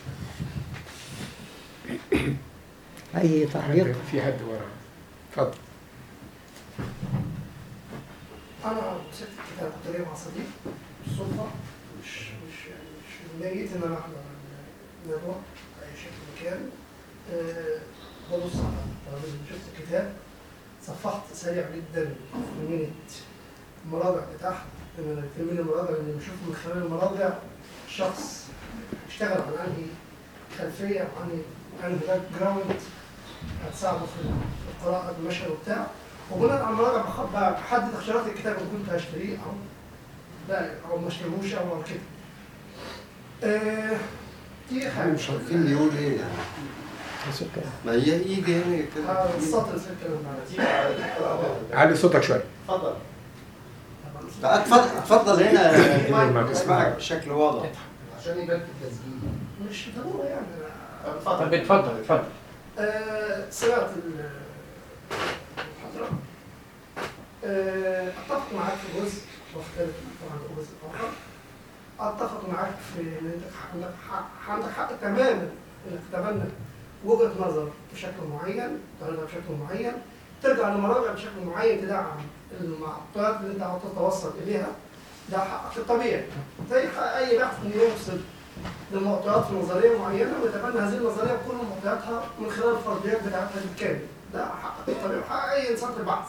C: أي تعليق
B: في حد ورا اتفضل
G: انا مسكت الكتاب كنت جاي مع صديق بالصدفه مش مش يعني مش نيت ان انا احضر الندوه باي شكل مكان أه ببص على الترابيزه شفت الكتاب صفحت سريع جدا في منة المراجع بتاعها لما من المراجع اللي بنشوف من خلال المراجع شخص اشتغل عن انهي خلفيه عن انهي باك جراوند هتساعده في القراءه المشهد وبتاع وبناء على المراجعه بخ- بحدد اختيارات الكتاب اللي كنت هشتريه او لا او ما اشتريهوش او كده. آه، دي حاجه
A: مش عارفين يقول ايه يعني
C: بس أوكي.
A: ما هي يجي هنا يتكلم
G: آه، السطر اللي الكلام معنا
B: علي صوتك شويه
G: طبعا
A: لا اتفضل اتفضل هنا اسمعك بشكل واضح
G: عشان يبان في التسجيل مش ضروري يعني أنا-
B: طب اتفضل اتفضل
G: آه، سمعت ال- المحاضرة آه، أتفق معاك في جزء واختلف طبعا في جزء آخر أتفق معاك في إن أنت عندك حق عندك حق تماما إنك تتبنى وجهة نظر بشكل معين تعرضها بشكل معين ترجع لمراجع بشكل معين تدعم المعطيات اللي أنت عاوز تتوصل إليها ده حقك الطبيعي زي حق أي باحث إنه يوصل لمعطيات في نظريه معينه ويتبنى هذه النظريه بكل معطياتها من خلال الفرضيات بتاعتها بالكامل ده حق طبيعي وحق اي انسان في البحث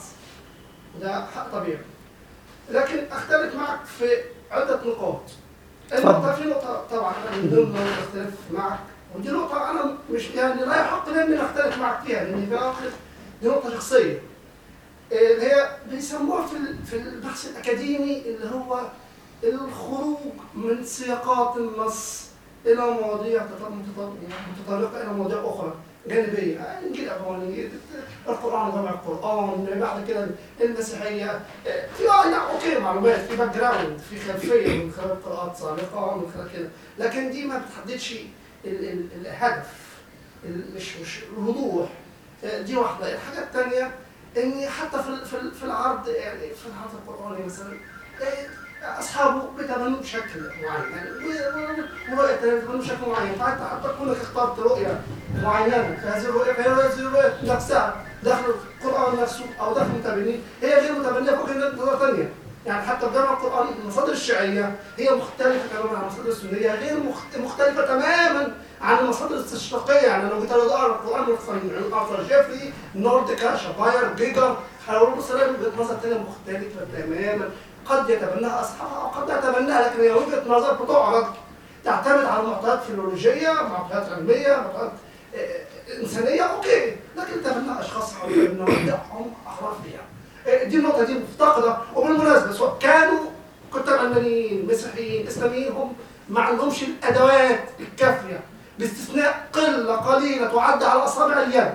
G: وده حق طبيعي لكن اختلف معك في عده نقاط النقطه في نقطه طبعا أنا من ضمن ما اختلف معك ودي نقطه انا مش يعني لا يحق لي اني اختلف معك فيها لان في الاخر دي نقطه شخصيه اللي هي بيسموها في ال- في البحث الاكاديمي اللي هو الخروج من سياقات النص الى مواضيع تط- متط- متطرقه الى مواضيع اخرى جانبيه آه، انجيل ابواني القران جمع القران بعد كده المسيحيه آه، في اه لا اوكي معلومات في باك جراوند في خلفيه من خلال قراءات سابقه من خلال كده لكن دي ما بتحددش ال- ال- الهدف ال- مش مش الوضوح آه، دي واحده الحاجه الثانيه اني حتى في ال- في ال- في العرض يعني في العرض القراني مثلا آه، اصحابه بيتبنوا بشكل معين يعني و- و- ورؤيه بيتبنوا بشكل معين فانت حتى كونك اخترت رؤيه معينه في هذه الرؤيه فهي هذه الرؤيه نفسها داخل القران نفسه او داخل المتبنين هي غير متبنيه في وجهه نظر ثانيه يعني حتى جمع القران المصادر الشيعيه هي مختلفه تماما عن المصادر السنيه غير مخت- مختلفه تماما عن المصادر الاستشراقيه يعني لو جيت اقرا القران من ارثر جيفري نورديكا شاباير جيجر هيقولوا مثلا وجهه نظر ثانيه مختلفه تماما قد يتبناها اصحابها او قد يتبناها لكن هي وجهه نظر بتعرض تعتمد على معطيات فيلولوجيه معطيات علميه معطيات آه، انسانيه اوكي لكن تبنى اشخاص حوالين مبدأهم احرار فيها آه، دي النقطه دي مفتقده وبالمناسبه سواء كانوا كتاب علمانيين مسيحيين اسلاميين هم ما عندهمش الادوات الكافيه باستثناء قله قليله تعد على اصابع اليد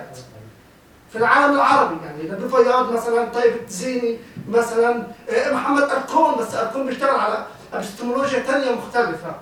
G: في العالم العربي يعني نبيل فياض مثلا طيب التزيني مثلا آه، محمد اركون بس اركون بيشتغل على ابستمولوجيا ثانيه مختلفه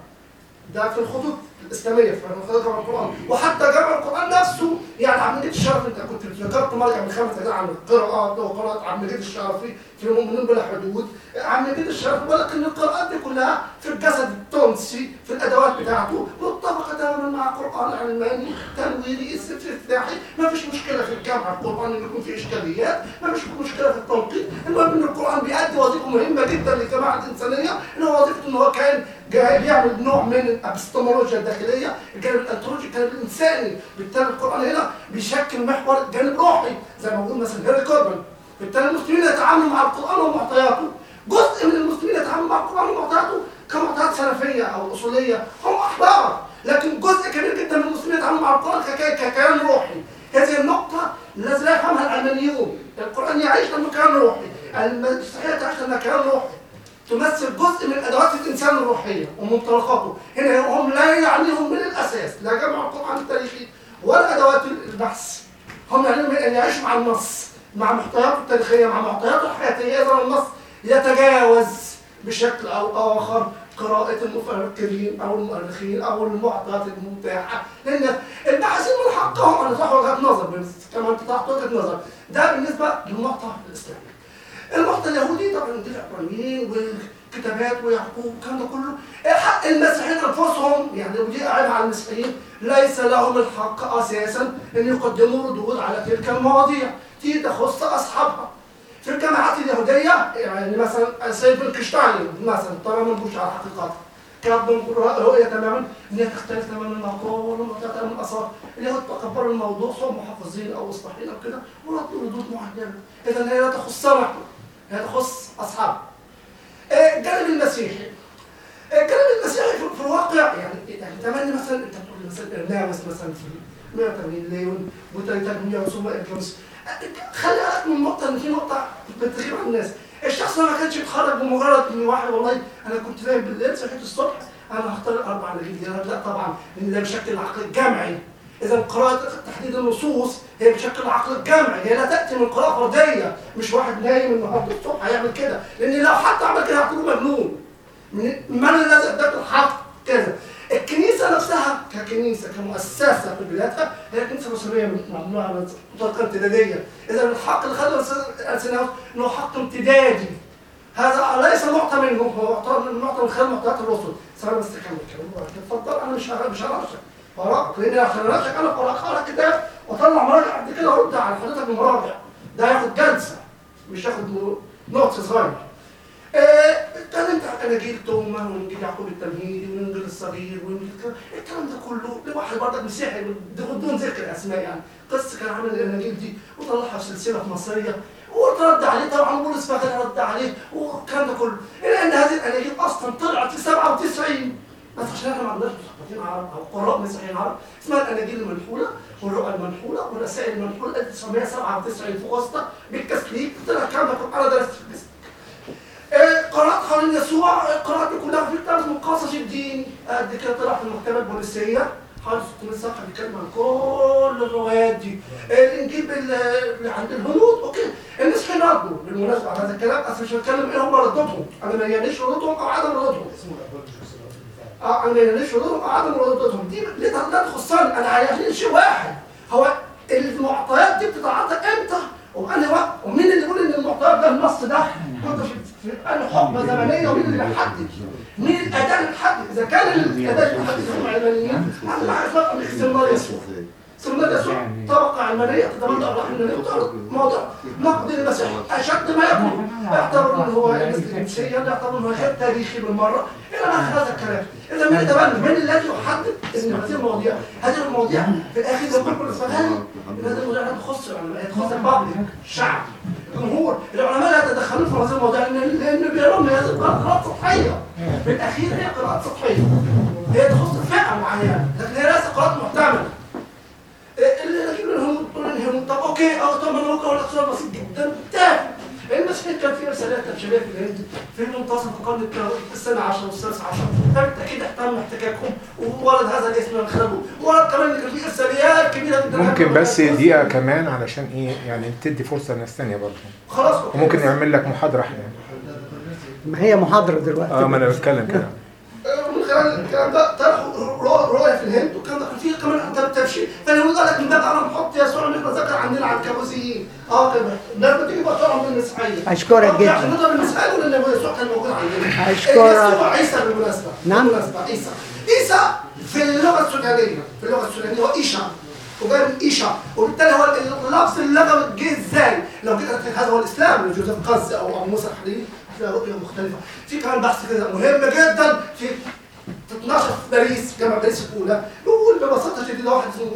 G: ده في الخطوط الاسلاميه في خطوط جمع القران وحتى جمع القران نفسه يعني عبد المجيد الشرفي انت كنت ذكرت مرجع من خمس اجزاء عن القراءات وقراءه عبد المجيد الشرفي في المؤمنين بلا حدود عبد المجيد الشرفي بيقول لك ان القراءات دي كلها في الجسد التونسي في الادوات بتاعته متفقه تماما مع القران العلماني تنويري استفتاحي ما فيش مشكله في الجمع القراني ان يكون في اشكاليات ما فيش مشكله في التنقيط المهم ان القران بيؤدي وظيفه مهمه جدا للجماعه الانسانيه ان هو وظيفته ان هو كان جاي بيعمل نوع من الابستمولوجيا الداخليه الجانب الانثروبولوجي الجانب الانساني بالتالي القران هنا بيشكل محور جانب روحي زي ما بقول مثلا هيري كوربن بالتالي المسلمين يتعاملوا مع القران ومعطياته جزء من المسلمين يتعاملوا مع القران ومعطياته كمعطيات سلفيه او اصوليه هم احبار لكن جزء كبير جدا من المسلمين يتعاملوا مع القران كك- ككيان روحي هذه النقطة التي لا يفهمها العلمانيون القرآن يعيش لأنه كيان روحي المسيحية تعيش لأنها كيان روحي تمثل جزء من ادوات الانسان الروحيه ومنطلقاته هنا هم لا يعنيهم من الاساس لا جمع القران التاريخي ولا ادوات البحث هم يعنيهم ان يعيشوا مع النص مع محتوياته التاريخيه مع معطياته الحياتيه اذا النص يتجاوز بشكل او اخر قراءة المفكرين أو المؤرخين أو المعطيات المتاحة لأن الباحثين من حقهم أن يطرحوا وجهات نظر بس- كما أنت طرحت وجهة نظر ده بالنسبة للمقطع الإسلامي المقطع اليهودي طبعا دي العبرانيين والكتابات ويعقوب والكلام ده كله حق المسيحيين انفسهم يعني ودي عيب على المسيحيين ليس لهم الحق اساسا ان يقدموا ردود على تلك المواضيع دي تخص اصحابها في الجامعات اليهوديه يعني مثلا سيد فينكشتاين مثلا طبعا ملوش على حقيقته كانت من رؤية تماما ان هي تختلف تماما مع كل منطقة من الاثار اليهود تقبلوا الموضوع سواء محافظين او اصلاحيين او كده وردوا ردود معينه اذا هي لا تخصنا احنا هي تخص اصحابها آه، الجانب المسيحي آه، الجانب المسيحي في- في الواقع يعني يعني تمني مثلا انت تقول لي مثلا ارناوس مثلا في 180 ليون وتلتمية وسوما ارجلوس خلي بالك من النقطة ان في نقطة بتغيب عن الناس الشخص ما كانش يتخرج بمجرد ان واحد والله انا كنت فاهم بالليل صحيت الصبح انا هختار اربع نجيب دينار لا طبعا لان ده بشكل العقل الجمعي اذا قراءه تحديد النصوص هي بشكل العقل الجمعي هي لا تاتي من قراءه فرديه مش واحد نايم النهارده الصبح هيعمل كده لان لو حتى عمل كده هيعتبروه مجنون من من الذي اداك الحق كذا الكنيسه نفسها ككنيسه كمؤسسه في بدايتها هي كنيسه بشريه ممنوعه من طريقه امتداديه اذا الحق اللي خده السنوات انه حق امتدادي هذا ليس معطى منه هو معطى من معطى من خلال معطيات الرسل سواء بس تكمل كلام اتفضل انا مش هر- مش هرشك وراك لان عشان ارشك انا وراك اقرا كتاب واطلع مراجع قد كده وارد على حضرتك بمراجع ده ياخد جلسه مش ياخد نوت صغير آه، اتكلمت عن اناجيل توما وانجيل يعقوب التمهيدي والانجيل الصغير وانجيل كده الكلام ده كله لواحد برضك مسيحي بدون ذكر اسماء يعني قصه كان عامل الاناجيل دي وطلعها في سلسله مصريه ورد عليه طبعا بولس بقى رد عليه والكلام ده كله الا ان هذه الاناجيل اصلا طلعت في 97 بس عشان احنا ما عندناش مثقفين عرب او قراء مسيحيين عرب اسمها الاناجيل المنحوله والرؤى المنحوله والرسائل المنحوله 1997 في وسطى بالتسليك طلع الكلام ده كله انا درست في القسم آه، قرأت حوالين يسوع آه، قرأت كلها في كتاب اسمه قصص الدين قد كده طلع في المكتبة البوليسية حوالي 600 صفحة بيتكلم عن كل الروايات دي آه، الإنجيل بال- اللي عند الهنود أوكي الناس كانوا ردوا بالمناسبة على هذا الكلام أصل مش بتكلم إيه هم ردتهم أنا ما يعنيش ردتهم أو عدم ردتهم اه انا ما يعنيش ردتهم او عدم ردتهم دي ليه لا تخصني انا هيعني شيء واحد هو المعطيات دي بتتعاطى امتى وبأنهي وقت ومين اللي يقول ان المعطيات ده النص ده كنت في في انهي حقبه زمنيه ومين اللي بيحدد مين الاداه اللي بتحدد اذا كان الاداه اللي بتحدد هم علمانيين انا عارف بقى من استمرار يسوع استمرار يسوع طبقه علمانيه تتمنى الرحمن موضوع نقد المسيح اشد ما يكون اعتبر ان هو مسيحيا يعتبر انه غير تاريخي بالمره الى اخر هذا الكلام اذا من يتبنى من الذي يحدد ان هذه المواضيع هذه المواضيع في الاخير زي ما كل اسمها ان هذه المواضيع لا تخص العلماء تخص البابليك الشعب الجمهور العلماء لا يتدخلون في هذه المواضيع لان لان بيرون هذه القراءات قراءات سطحيه في الاخير هي قراءات سطحيه هي تخص فئه معينه لكن هي ليست قراءات محتمله اللي نجيب لهم لهم طب اوكي اه طب انا ممكن اقول لك سؤال بسيط جدا تافه المسيحيين كان في رسالات تبشيريه في الهند في منتصف القرن التا- السنه 10 والسادس عشر فبالتاكيد اهتم احتكاكهم وولد هذا الاسم من خلاله وولد كمان ان كان في ارساليات كبيره جدا
B: ممكن بس دقيقة كمان علشان ايه يعني تدي فرصة لناس تانية برضه
G: خلاص أوكي.
B: وممكن نعمل لك محاضرة احيانا
C: ما هي محاضرة دلوقتي
B: اه ما انا بتكلم كده
G: من خلال الكلام ده طرحوا رؤ- رؤيه في الهند والكلام ده كان فيه كمان انت تبشير فاليهود قال لك من باب انا نحط يسوع نقرا ذكر عندنا على الكابوسيين اه كده الناس بتيجي بطلعهم من المسيحيه
C: أشكرك
G: طب
C: جداً.
G: عشان نقدر المسيحيه ولا ان يسوع كان موجود عندنا
C: أشكرك.
G: يسوع عيسى بالمناسبه
C: نعم.
G: بالمناسبه عيسى عيسى في اللغه السودانيه في اللغه السودانيه هو ايشا وجاي من ايشا وبالتالي هو اللفظ اللغوي جه ازاي؟ لو جيت قلت لك هذا هو الاسلام لجوزيف قز او ابو موسى الحديدي فيها رؤيه مختلفه في كمان بحث كده مهم جدا في تتناقش في باريس جامعه باريس الاولى بيقول ببساطه شديده واحد اسمه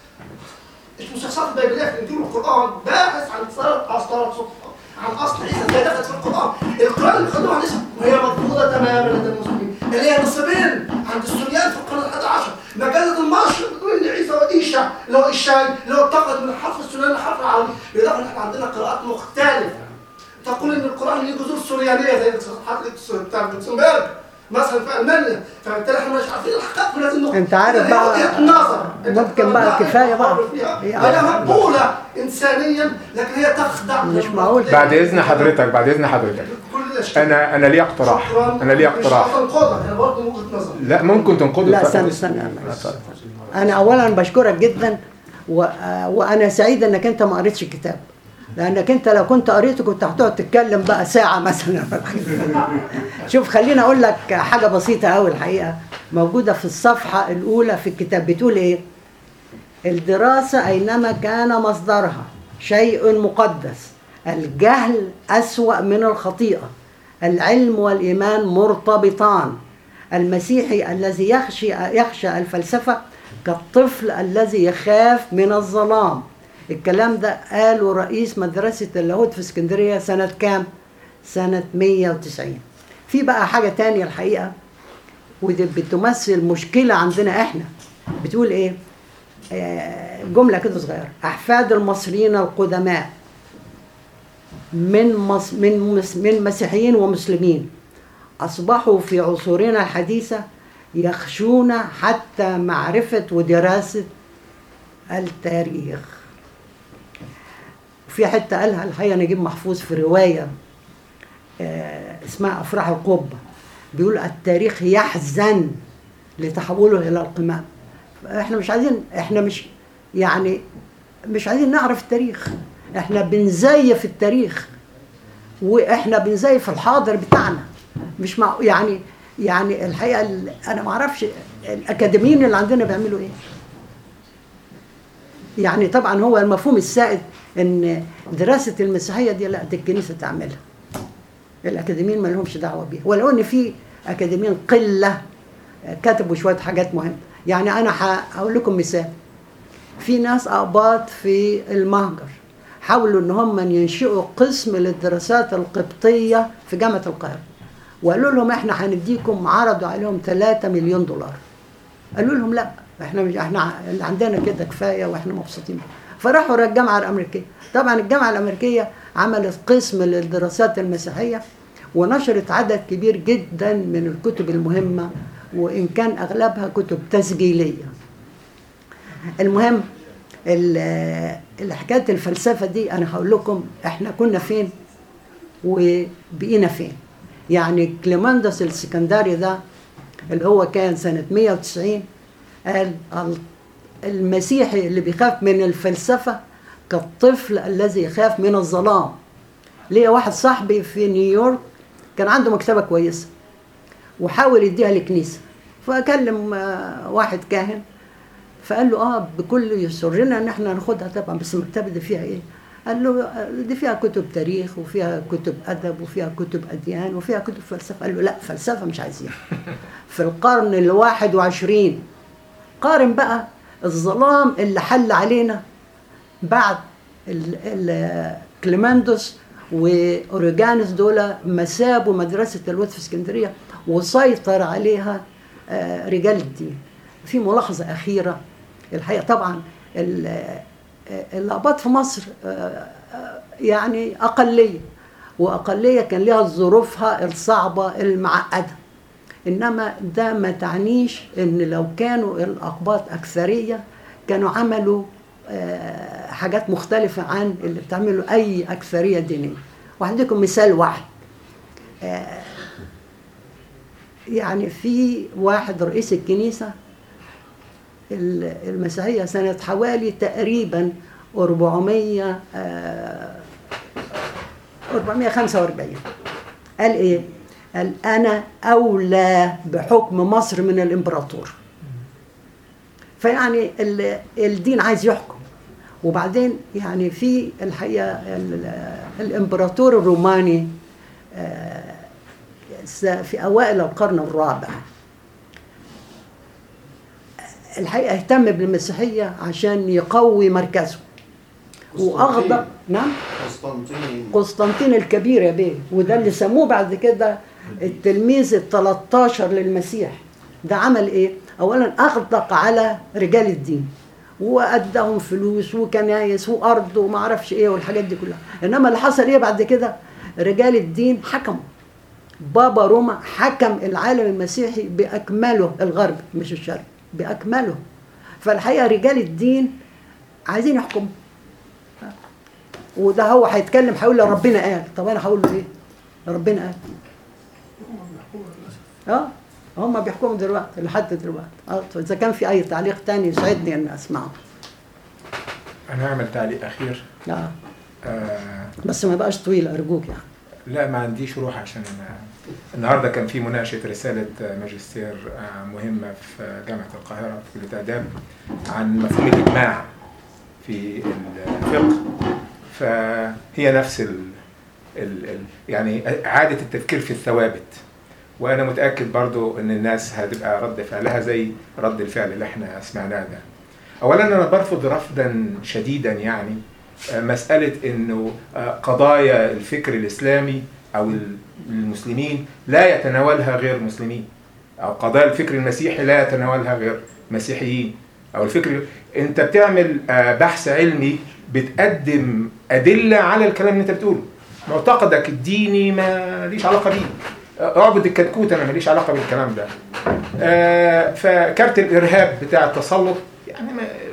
G: اسمه شخصيات البيبليه في الانجيل والقران باحث عن ثلاث ثلاث صفحات عن اصل عيسى ازاي دخلت في القران القران اللي خدوه عن عيسى وهي مرفوضه تماما لدى المسلمين اللي هي نصبين عند السوريان في القرن الحادي عشر مجله النشر بتقول ان عيسى هو ايشا اللي هو ايشاي اللي هو انتقل من الحرف السورياني للحرف العربي بالاضافه ان احنا عندنا قراءات مختلفه تقول ان القران ليه جذور سوريانيه زي الصفحات بتاع جوتنبرج مثلا في المانيا فبالتالي احنا مش عارفين الحقائق في هذه النقطه
C: أنت عارف
G: هي
C: بقى-
G: وجهة نظر
C: ممكن بقى كفاية بقى.
G: هي مقبوله انسانيا لكن هي تخدع
C: مش معقول.
B: بعد اذن حضرتك بعد اذن حضرتك
G: كل الاشكال
B: انا انا ليا اقتراح
G: شكراً.
B: انا ليا
G: مش
B: اقتراح
G: هتنقضها انا برضه من وجهه نظري
B: لا ممكن تنقضه
C: لا
B: اتفضل.
C: استنى استنى انا اولا بشكرك جدا و... وانا سعيد انك انت ما قريتش الكتاب لانك انت لو كنت قريته كنت هتقعد تتكلم بقى ساعه مثلا ولا حاجة. شوف خليني اقول لك حاجه بسيطه قوي الحقيقه موجوده في الصفحه الاولى في الكتاب بتقول ايه الدراسه اينما كان مصدرها شيء مقدس الجهل اسوا من الخطيئه العلم والايمان مرتبطان المسيحي الذي يخشى يخشى الفلسفه كالطفل الذي يخاف من الظلام الكلام ده قاله رئيس مدرسة اللاهوت في اسكندرية سنة كام؟ سنة 190 في بقى حاجة تانية الحقيقة ودي بتمثل مشكلة عندنا احنا بتقول ايه؟ آه، جملة كده صغيرة أحفاد المصريين القدماء من مص من مس من مسيحيين ومسلمين أصبحوا في عصورنا الحديثة يخشون حتى معرفة ودراسة التاريخ في حتة قالها الحقيقة نجيب محفوظ في رواية آه، اسمها أفراح القبة بيقول التاريخ يحزن لتحوله إلى القمام احنا مش عايزين احنا مش يعني مش عايزين نعرف التاريخ احنا بنزيف التاريخ واحنا بنزيف الحاضر بتاعنا مش مع يعني يعني الحقيقه ال- انا ما اعرفش الاكاديميين اللي عندنا بيعملوا ايه يعني طبعا هو المفهوم السائد ان دراسه المسيحيه دي لا دي الكنيسه تعملها الاكاديميين ما لهمش دعوه بيها ولو ان في اكاديميين قله كتبوا شويه حاجات مهمه يعني انا ه- هقول لكم مثال في ناس اقباط في المهجر حاولوا ان هم ينشئوا قسم للدراسات القبطيه في جامعه القاهره وقالوا لهم احنا هنديكم عرضوا عليهم 3 مليون دولار قالوا لهم لا احنا مش احنا اللي عندنا كده كفايه واحنا مبسوطين بيه. فراحوا ورا الجامعه الامريكيه طبعا الجامعه الامريكيه عملت قسم للدراسات المسيحيه ونشرت عدد كبير جدا من الكتب المهمه وان كان اغلبها كتب تسجيليه المهم ال- الحكايه الفلسفه دي انا هقول لكم احنا كنا فين وبقينا فين يعني كليماندس السكندري ده اللي هو كان سنة 190 قال ال- المسيحي اللي بيخاف من الفلسفة كالطفل الذي يخاف من الظلام ليا واحد صاحبي في نيويورك كان عنده مكتبة كويسة وحاول يديها لكنيسة فكلم آه، واحد كاهن فقال له اه بكل يسرنا ان احنا ناخدها طبعا بس المكتبه دي فيها ايه؟ قال له آه، دي فيها كتب تاريخ وفيها كتب ادب وفيها كتب اديان وفيها كتب فلسفه قال له لا فلسفه مش عايزينها في القرن الواحد وعشرين قارن بقى الظلام اللي حل علينا بعد ال- ال- كليماندوس واوريجانوس دول مسابوا مدرسه الواد في اسكندريه وسيطر عليها آه، رجال الدين في ملاحظه اخيره الحقيقه طبعا ال- آه، الاباط في مصر آه، آه، يعني اقليه واقليه كان لها ظروفها الصعبه المعقده انما ده ما تعنيش ان لو كانوا الاقباط اكثريه كانوا عملوا آه، حاجات مختلفه عن اللي بتعمله اي اكثريه دينيه وعندكم مثال واحد آه، يعني في واحد رئيس الكنيسه ال- المسيحيه سنه حوالي تقريبا 400 آه، 445 قال ايه؟ قال انا اولى بحكم مصر من الامبراطور. فيعني ال- الدين عايز يحكم وبعدين يعني في الحقيقه ال- الامبراطور الروماني آه، س- في اوائل القرن الرابع الحقيقه اهتم بالمسيحيه عشان يقوي مركزه واغضب نعم
A: قسطنطين
C: قسطنطين الكبير يا بيه وده اللي سموه بعد كده التلميذ ال 13 للمسيح ده عمل ايه؟ اولا اغدق على رجال الدين واداهم فلوس وكنايس وارض وما اعرفش ايه والحاجات دي كلها انما اللي حصل ايه بعد كده رجال الدين حكموا بابا روما حكم العالم المسيحي باكمله الغرب مش الشرق باكمله فالحقيقه رجال الدين عايزين يحكموا وده هو هيتكلم هيقول له ربنا قال طب انا هقول له ايه ربنا قال اه هم بيحكموا دلوقتي لحد دلوقتي اه اذا كان في اي تعليق تاني يسعدني ان اسمعه
B: انا هعمل تعليق اخير
C: اه
B: آه
C: بس ما بقاش طويل ارجوك يعني
B: لا ما عنديش روح عشان أنا النهارده كان في مناقشه رساله ماجستير آه، مهمه في جامعه القاهره في كليه اداب عن مفهوم الاجماع في الفقه فهي نفس ال ال ال يعني اعاده التفكير في الثوابت وانا متاكد برضو ان الناس هتبقى رد فعلها زي رد الفعل اللي احنا سمعناه ده اولا انا برفض رفضا شديدا يعني آه، مساله انه آه، قضايا الفكر الاسلامي او ال- المسلمين لا يتناولها غير مسلمين او قضايا الفكر المسيحي لا يتناولها غير مسيحيين او الفكر انت بتعمل آه، بحث علمي بتقدم ادله على الكلام اللي انت بتقوله معتقدك الديني ما ليش علاقه بيه آه، اعبد الكتكوت انا ماليش علاقه بالكلام ده آه، فكارت الارهاب بتاع التسلط يعني ما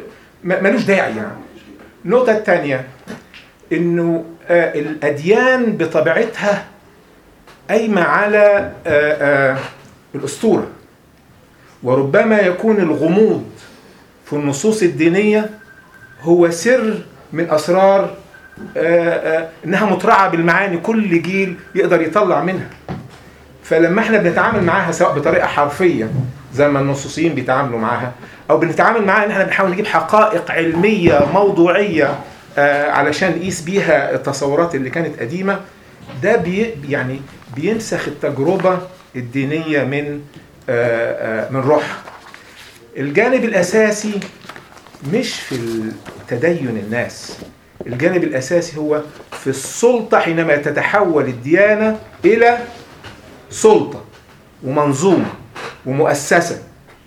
B: م- ملوش داعي يعني النقطة الثانية انه آه، الاديان بطبيعتها قايمة على آه، آه، الاسطورة وربما يكون الغموض في النصوص الدينية هو سر من اسرار آه، آه، انها مترعة بالمعاني كل جيل يقدر يطلع منها فلما احنا بنتعامل معاها سواء بطريقه حرفيه زي ما النصوصيين بيتعاملوا معاها او بنتعامل معاها ان احنا بنحاول نجيب حقائق علميه موضوعيه آه، علشان نقيس بيها التصورات اللي كانت قديمه ده بي يعني بينسخ التجربه الدينيه من آه، آه، من روحها الجانب الاساسي مش في تدين الناس الجانب الاساسي هو في السلطه حينما تتحول الديانه الى سلطة ومنظومة ومؤسسة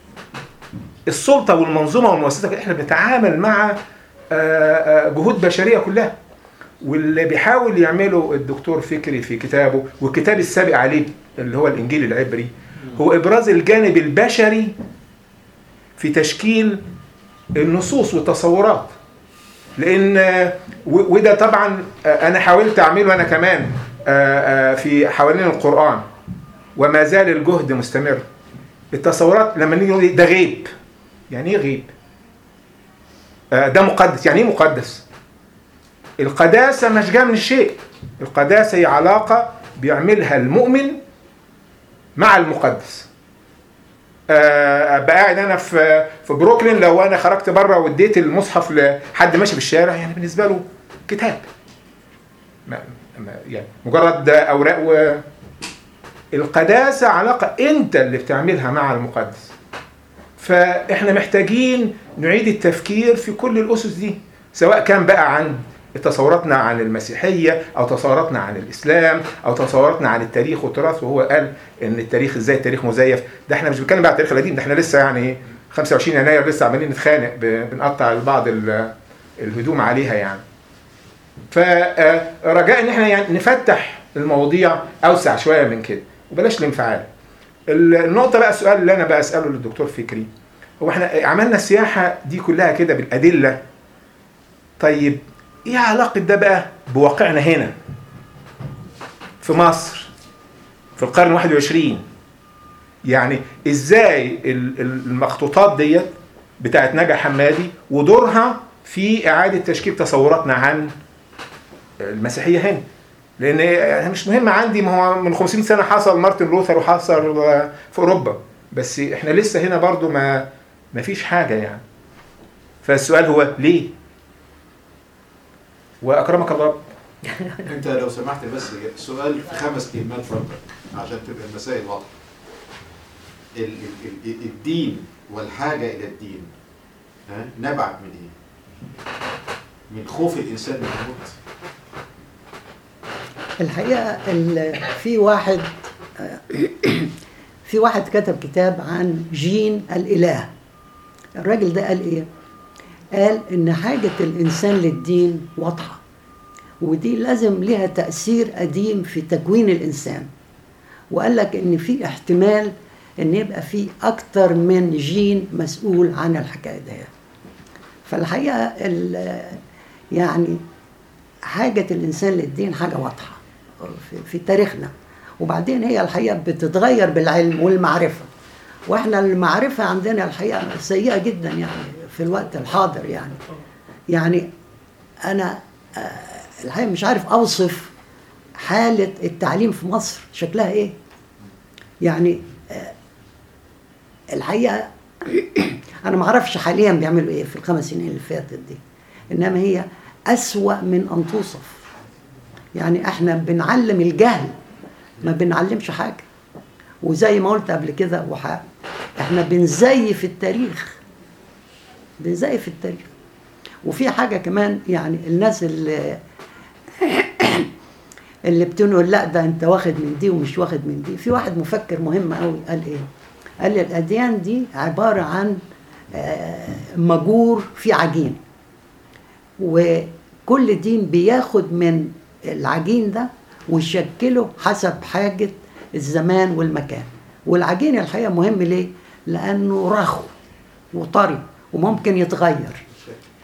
B: السلطة والمنظومة والمؤسسة احنا بنتعامل مع آه، آه، جهود بشرية كلها واللي بيحاول يعمله الدكتور فكري في كتابه والكتاب السابق عليه اللي هو الإنجيل العبري هو إبراز الجانب البشري في تشكيل النصوص والتصورات لأن آه، و- وده طبعا آه، أنا حاولت أعمله أنا كمان آه، آه، في حوالين القرآن وما زال الجهد مستمر التصورات لما نيجي نقول إيه ده غيب يعني ايه غيب آه، ده مقدس يعني ايه مقدس القداسه مش جايه من الشيء القداسه هي علاقه بيعملها المؤمن مع المقدس آه، ابقى قاعد انا في في بروكلين لو انا خرجت بره واديت المصحف لحد ماشي في الشارع يعني بالنسبه له كتاب ما ما- يعني مجرد اوراق و القداسة علاقة أنت اللي بتعملها مع المقدس فإحنا محتاجين نعيد التفكير في كل الأسس دي سواء كان بقى عن تصوراتنا عن المسيحية أو تصوراتنا عن الإسلام أو تصوراتنا عن التاريخ والتراث وهو قال إن التاريخ إزاي التاريخ مزيف ده إحنا مش بنتكلم بقى على التاريخ القديم ده إحنا لسه يعني 25 يناير لسه عمالين نتخانق ب- بنقطع بعض ال- الهدوم عليها يعني فرجاء ان احنا يعني نفتح المواضيع اوسع شويه من كده وبلاش الانفعال النقطه بقى السؤال اللي انا بقى اساله للدكتور فكري هو احنا عملنا السياحه دي كلها كده بالادله طيب ايه علاقه ده بقى بواقعنا هنا في مصر في القرن 21 يعني ازاي ال- ال- المخطوطات ديت بتاعت نجا حمادي ودورها في اعاده تشكيل تصوراتنا عن المسيحيه هنا لان هي مش مهم عندي ما هو من 500 سنه حصل مارتن لوثر وحصل في اوروبا بس احنا لسه هنا برضو ما ما فيش حاجه يعني فالسؤال هو ليه واكرمك الله
F: انت لو سمحت بس سؤال في خمس كلمات فقط عشان تبقى المسائل واضحه ال- ال- ال- الدين والحاجه الى الدين ها نبعت من ايه؟ من خوف الانسان من الموت
C: الحقيقة ال- في واحد في واحد كتب كتاب عن جين الإله الراجل ده قال إيه؟ قال إن حاجة الإنسان للدين واضحة ودي لازم لها تأثير قديم في تكوين الإنسان وقال لك إن في احتمال إن يبقى في أكتر من جين مسؤول عن الحكاية دي فالحقيقة ال- يعني حاجة الإنسان للدين حاجة واضحة في, في تاريخنا وبعدين هي الحقيقة بتتغير بالعلم والمعرفة وإحنا المعرفة عندنا الحقيقة سيئة جدا يعني في الوقت الحاضر يعني يعني أنا آه، الحقيقة مش عارف أوصف حالة التعليم في مصر شكلها إيه يعني آه، الحقيقة أنا ما أعرفش حاليا بيعملوا إيه في الخمس سنين اللي فاتت دي إنما هي أسوأ من أن توصف يعني احنا بنعلم الجهل ما بنعلمش حاجة وزي ما قلت قبل كده وح... احنا بنزيف التاريخ بنزيف التاريخ وفي حاجة كمان يعني الناس اللي اللي بتنقل لا ده انت واخد من دي ومش واخد من دي في واحد مفكر مهم قوي قال ايه قال لي الاديان دي عبارة عن آه، مجور في عجين وكل دين بياخد من العجين ده ويشكله حسب حاجة الزمان والمكان والعجين الحقيقة مهم ليه؟ لأنه رخو وطري وممكن يتغير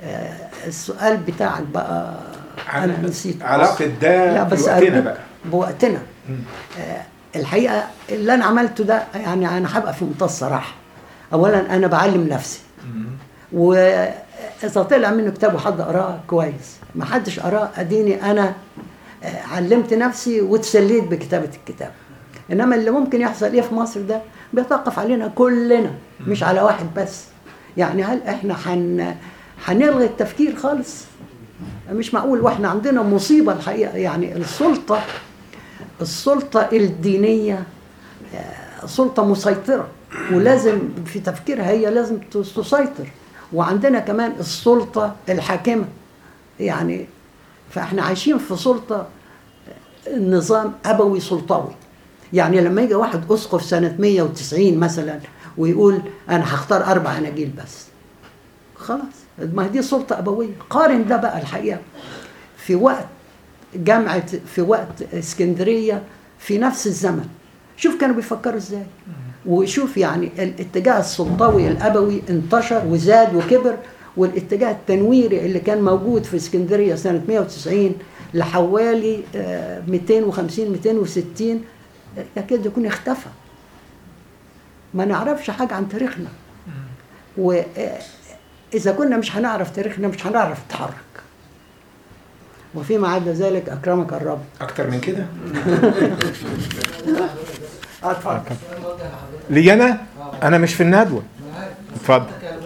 C: آه، السؤال بتاعك بقى انا
B: عن-
C: نسيت
B: علاقة ده
C: لا
B: في
C: بس
B: وقتنا
C: أرجوك
B: بقى
C: بوقتنا
B: مم.
C: آه، الحقيقه اللي انا عملته ده يعني انا هبقى في منتهى الصراحه اولا انا بعلم نفسي
B: مم.
C: واذا طلع منه كتاب وحد قراه كويس ما حدش قراه اديني انا آه، علمت نفسي وتسليت بكتابه الكتاب انما اللي ممكن يحصل ايه في مصر ده بيتوقف علينا كلنا مش على واحد بس يعني هل احنا حن هنلغي التفكير خالص مش معقول واحنا عندنا مصيبه الحقيقه يعني السلطه السلطه الدينيه آه، سلطه مسيطره ولازم في تفكيرها هي لازم تسيطر وعندنا كمان السلطه الحاكمه يعني فاحنا عايشين في سلطه نظام ابوي سلطوي يعني لما يجي واحد اسقف سنه 190 مثلا ويقول انا هختار اربع اناجيل بس خلاص ما هي دي سلطه ابويه قارن ده بقى الحقيقه في وقت جامعه في وقت اسكندريه في نفس الزمن شوف كانوا بيفكروا ازاي وشوف يعني الاتجاه السلطوي الابوي انتشر وزاد وكبر والاتجاه التنويري اللي كان موجود في اسكندريه سنه 190 لحوالي آه، 250 260 آه، يكاد يكون اختفى ما نعرفش حاجه عن تاريخنا واذا كنا مش هنعرف تاريخنا مش هنعرف نتحرك وفيما عدا ذلك اكرمك الرب
B: اكتر من كده
C: اتفضل
B: لي انا انا مش في الندوه اتفضل